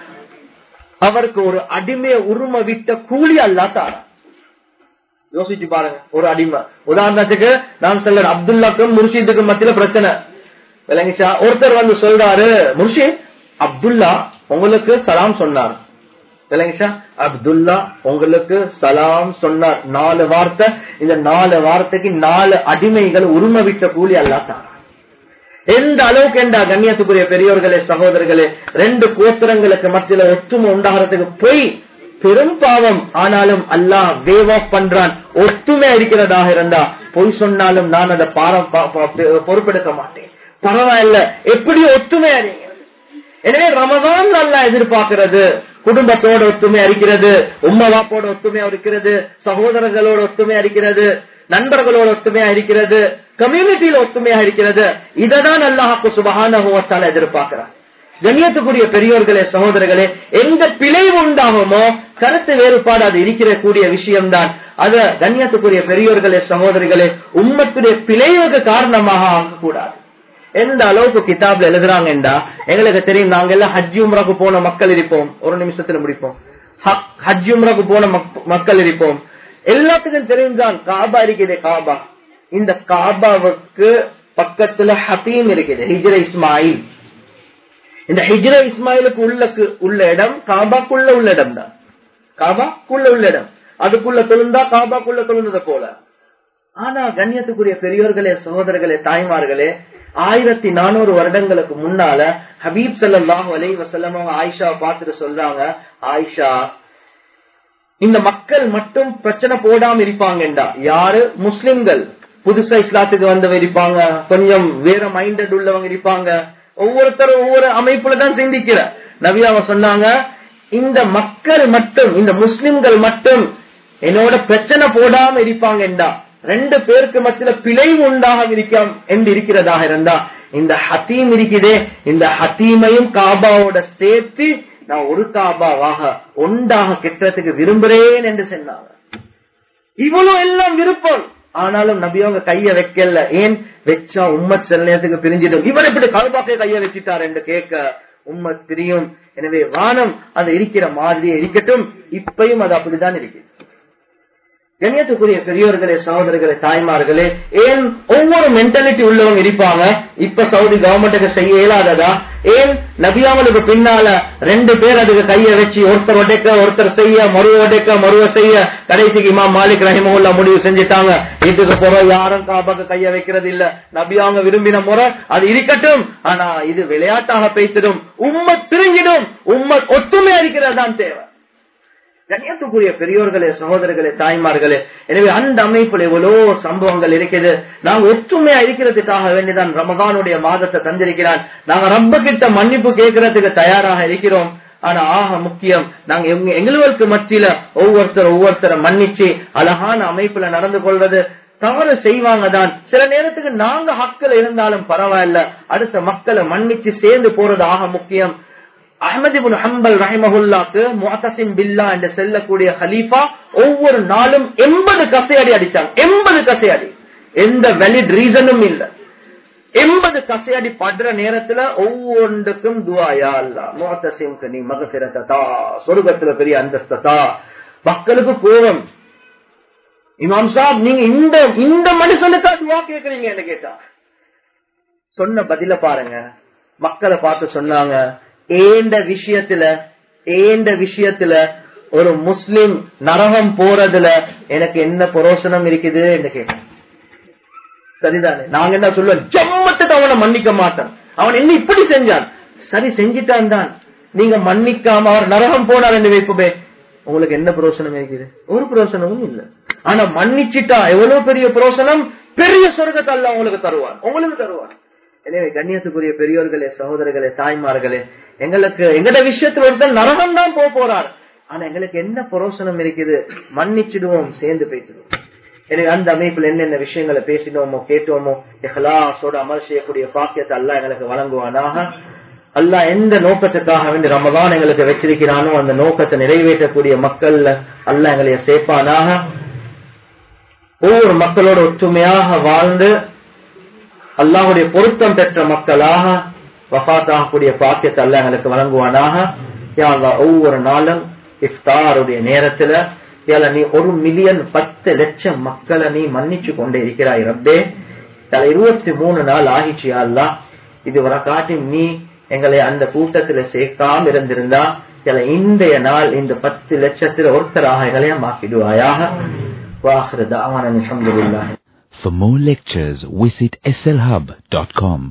அவருக்கு ஒரு அடிமைய உரிமை விட்ட கூலி அல்லாத்தாரா யோசிச்சு பாருங்க ஒரு அடிமை உதாரணத்துக்கு நான் சொல்றேன் அப்துல்லாக்கும் முர்ஷிதுக்கும் மத்தியில பிரச்சனை விளங்கிச்சா ஒருத்தர் வந்து சொல்றாரு முர்ஷித் அப்துல்லா உங்களுக்கு சலாம் சொன்னார் விளங்கிச்சா அப்துல்லா உங்களுக்கு சலாம் சொன்னார் நாலு வார்த்தை இந்த நாலு வார்த்தைக்கு நாலு அடிமைகள் உரிமை விட்ட கூலி அல்லாத்தாரா எந்த அளவுக்கு என்றா கண்ணியத்துக்குரிய பெரியோர்களே சகோதரர்களே ரெண்டு கோத்திரங்களுக்கு மத்தியில ஒற்றுமை உண்டாகிறதுக்கு போய் பெரும் பாவம் ஆனாலும் அல்லாஹ் வேவ் ஆஃப் பண்றான் ஒற்றுமை இருக்கிறதாக இருந்தா பொய் சொன்னாலும் நான் அதை பாரம் பொறுப்பெடுக்க மாட்டேன் பரவாயில்ல எப்படி ஒற்றுமை அறிங்க எனவே ரமதான் நல்லா எதிர்பார்க்கிறது குடும்பத்தோட ஒத்துமை அரிக்கிறது உம்மா வாப்போட ஒத்துமையா இருக்கிறது சகோதரர்களோட ஒத்துமையா இருக்கிறது நண்பர்களோட ஒத்துமையா இருக்கிறது கம்யூனிட்டியில ஒத்துமையா இருக்கிறது இததான் அல்லாஹாக்கு சுபகான எதிர்பார்க்கிறார் கண்ணியத்துக்குரிய பெரியோர்களே சகோதரர்களே எந்த பிழைவு உண்டாகுமோ கருத்து வேறுபாடு அது இருக்கிற கூடிய விஷயம்தான் அத கண்ணியத்துக்குரிய பெரியோர்களே சகோதரிகளே உம்மத்துடைய பிழைவுக்கு காரணமாக ஆகக்கூடாது எந்த அளவுக்கு கிதாப்ல எழுதுறாங்கடா எங்களுக்கு தெரியும் நாங்க எல்லாம் ஹஜ் உம்ராக்கு போன மக்கள் இருப்போம் ஒரு நிமிஷத்துல முடிப்போம் ஹஜ் உம்ராக்கு போன மக்கள் இருப்போம் எல்லாத்துக்கும் தெரிஞ்சான் காபா இருக்குது காபா இந்த காபாவுக்கு பக்கத்துல ஹபீம் இருக்குது ஹிஜ்ர இஸ்மாயில் இந்த ஹிஜ்ர இஸ்மாயிலுக்கு உள்ளக்கு உள்ள இடம் காபாக்குள்ள உள்ள இடம் தான் காபாக்குள்ள உள்ள இடம் அதுக்குள்ள தொழுந்தா காபாக்குள்ள தொழுந்ததை போல ஆனா கண்ணியத்துக்குரிய பெரியோர்களே சகோதரர்களே தாய்மார்களே ஆயிரத்தி நானூறு வருடங்களுக்கு முன்னால ஹபீப் சல்லாஹூ அலை வசல்லம் அவங்க ஆயிஷா பார்த்துட்டு சொல்றாங்க ஆயிஷா இந்த மக்கள் மட்டும் பிரச்சனை போடாம இருப்பாங்கடா யாரு முஸ்லிம்கள் புதுசா இஸ்லாத்துக்கு வந்தவங்க இருப்பாங்க கொஞ்சம் வேற மைண்டட் உள்ளவங்க இருப்பாங்க ஒவ்வொருத்தரும் ஒவ்வொரு அமைப்புல தான் சிந்திக்கிற நபி அவங்க சொன்னாங்க இந்த மக்கள் மட்டும் இந்த முஸ்லிம்கள் மட்டும் என்னோட பிரச்சனை போடாம இருப்பாங்கடா ரெண்டு பேருக்கு மத்தியில பிழைவு உண்டாக இருக்காம் என்று இருக்கிறதாக இருந்தா இந்த ஹத்தீம் இருக்குதே இந்த ஹத்தீமையும் காபாவோட சேர்த்து நான் ஒரு காபாவாக ஒன்றாக கெட்டதுக்கு விரும்புறேன் என்று சொன்னாங்க இவ்வளவு எல்லாம் விருப்பம் ஆனாலும் நபி அவங்க கைய வைக்கல ஏன் வச்சா உம்மத் சில நேரத்துக்கு பிரிஞ்சிடும் இவர் எப்படி கல்பாக்கை கைய வச்சுட்டார் என்று கேட்க உம்மத் பிரியும் எனவே வானம் அது இருக்கிற மாதிரியே இருக்கட்டும் இப்பயும் அது அப்படிதான் இருக்கு கண்ணியத்துக்குரிய பெரியோர்களே சகோதரர்களே தாய்மார்களே ஏன் ஒவ்வொரு மென்டாலிட்டி உள்ளவங்க இருப்பாங்க இப்ப சவுதி கவர்மெண்ட்டுக்கு செய்ய இயலாததா ஏன் நபியாமலுக்கு பின்னால ரெண்டு பேர் அதுக்கு கைய வச்சு ஒருத்தர் உடைக்க ஒருத்தர் செய்ய மறுவ உடைக்க மறுவ செய்ய கடைசிக்கு இமாம் மாலிக் ரஹிமுல்லா முடிவு செஞ்சுட்டாங்க இதுக்கு போற யாரும் காபாக்கு கைய வைக்கிறது இல்ல நபியாங்க விரும்பின முறை அது இருக்கட்டும் ஆனா இது விளையாட்டாக பேசிடும் உம்மத் பிரிஞ்சிடும் உம்மத் ஒத்துமையா இருக்கிறது தான் தேவை கண்ணியத்துக்குரிய பெரியோர்களே சகோதரர்களே தாய்மார்களே எனவே அந்த அமைப்புல எவ்வளோ சம்பவங்கள் இருக்குது நாங்க ஒற்றுமையா இருக்கிறதுக்காக வேண்டிதான் ரமதானுடைய மாதத்தை தந்திருக்கிறான் நாங்க ரப்ப கிட்ட மன்னிப்பு கேட்கறதுக்கு தயாராக இருக்கிறோம் ஆனா ஆக முக்கியம் நாங்க எங்களுக்கு மத்தியில ஒவ்வொருத்தர் ஒவ்வொருத்தரை மன்னிச்சு அழகான அமைப்புல நடந்து கொள்வது தவறு செய்வாங்க தான் சில நேரத்துக்கு நாங்க ஹக்கில் இருந்தாலும் பரவாயில்ல அடுத்த மக்களை மன்னிச்சு சேர்ந்து போறது ஆக முக்கியம் அஹமது ஹம்பல் ரஹிமஹுல்லாக்கு முஹசிம் பில்லா என்று செல்லக்கூடிய ஹலீஃபா ஒவ்வொரு நாளும் எண்பது கசையடி அடிச்சாங்க எண்பது கசையடி எந்த வெலிட் ரீசனும் இல்ல எண்பது கசையடி படுற நேரத்துல ஒவ்வொன்றுக்கும் துவாயா அல்ல முஹசிம்க்கு நீ மகசிரத்தா சொருகத்துல பெரிய அந்தஸ்தா மக்களுக்கு கோபம் இமாம் சாப் நீங்க இந்த இந்த மனுஷனுக்கா துவா கேக்குறீங்க கேட்டா சொன்ன பதில பாருங்க மக்களை பார்த்து சொன்னாங்க ஏண்ட விஷயத்துல ஏண்ட விஷயத்துல ஒரு முஸ்லிம் நரகம் போறதுல எனக்கு என்ன புரோசனம் இருக்குது என்று கேட்டேன் சரிதானே நாங்க என்ன சொல்லுவோம் ஜம்மத்துக்கு அவனை மன்னிக்க மாட்டான் அவன் என்ன இப்படி செஞ்சான் சரி செஞ்சிட்டான் தான் நீங்க மன்னிக்காம அவர் நரகம் போனார் என்று வைப்புமே உங்களுக்கு என்ன புரோசனம் இருக்குது ஒரு புரோசனமும் இல்ல ஆனா மன்னிச்சிட்டா எவ்வளவு பெரிய புரோசனம் பெரிய சொர்க்கத்தை அல்ல உங்களுக்கு தருவார் உங்களுக்கு தருவார் எனவே கண்ணியத்துக்குரிய பெரியோர்களே சகோதரர்களே தாய்மார்களே எங்களுக்கு எங்கட விஷயத்துல ஒருத்தர் நரகம் தான் போக போறார் ஆனா எங்களுக்கு என்ன புரோசனம் இருக்குது மன்னிச்சிடுவோம் சேர்ந்து பேசிடுவோம் எனவே அந்த அமைப்புல என்னென்ன விஷயங்களை பேசினோமோ கேட்டோமோ இஹ்லாஸோட அமல் செய்யக்கூடிய பாக்கியத்தை அல்லாஹ் எங்களுக்கு வழங்குவானாக அல்லாஹ் எந்த நோக்கத்துக்காக வேண்டி ரமதான் எங்களுக்கு வச்சிருக்கிறானோ அந்த நோக்கத்தை நிறைவேற்றக்கூடிய மக்கள்ல அல்லாஹ் எங்களை சேர்ப்பானாக ஒவ்வொரு மக்களோட ஒற்றுமையாக வாழ்ந்து அல்லாஹுடைய பொருத்தம் பெற்ற மக்களாக வஃத்தாகக்கூடிய பாக்கியத்தை அல்லாஹ் எங்களுக்கு வழங்குவானாக யா அல்லாஹ் ஒவ்வொரு நாளும் இஃப்தாருடைய நேரத்துல ஏல நீ ஒரு மில்லியன் பத்து லட்சம் மக்களை நீ மன்னிச்சு கொண்டே இருக்கிறாய் ரப்பே தல இருபத்தி மூணு நாள் ஆகிச்சு அல்லா இதுவரை காட்டி நீ எங்களை அந்த கூட்டத்துல சேர்க்காம இருந்திருந்தா சில இன்றைய நாள் இந்த பத்து லட்சத்துல ஒருத்தராக எங்களையா மாக்கிடுவாயாக வாஹிரு தாவான அல்ஹம்துலில்லாஹ் For more lectures, visit slhub.com.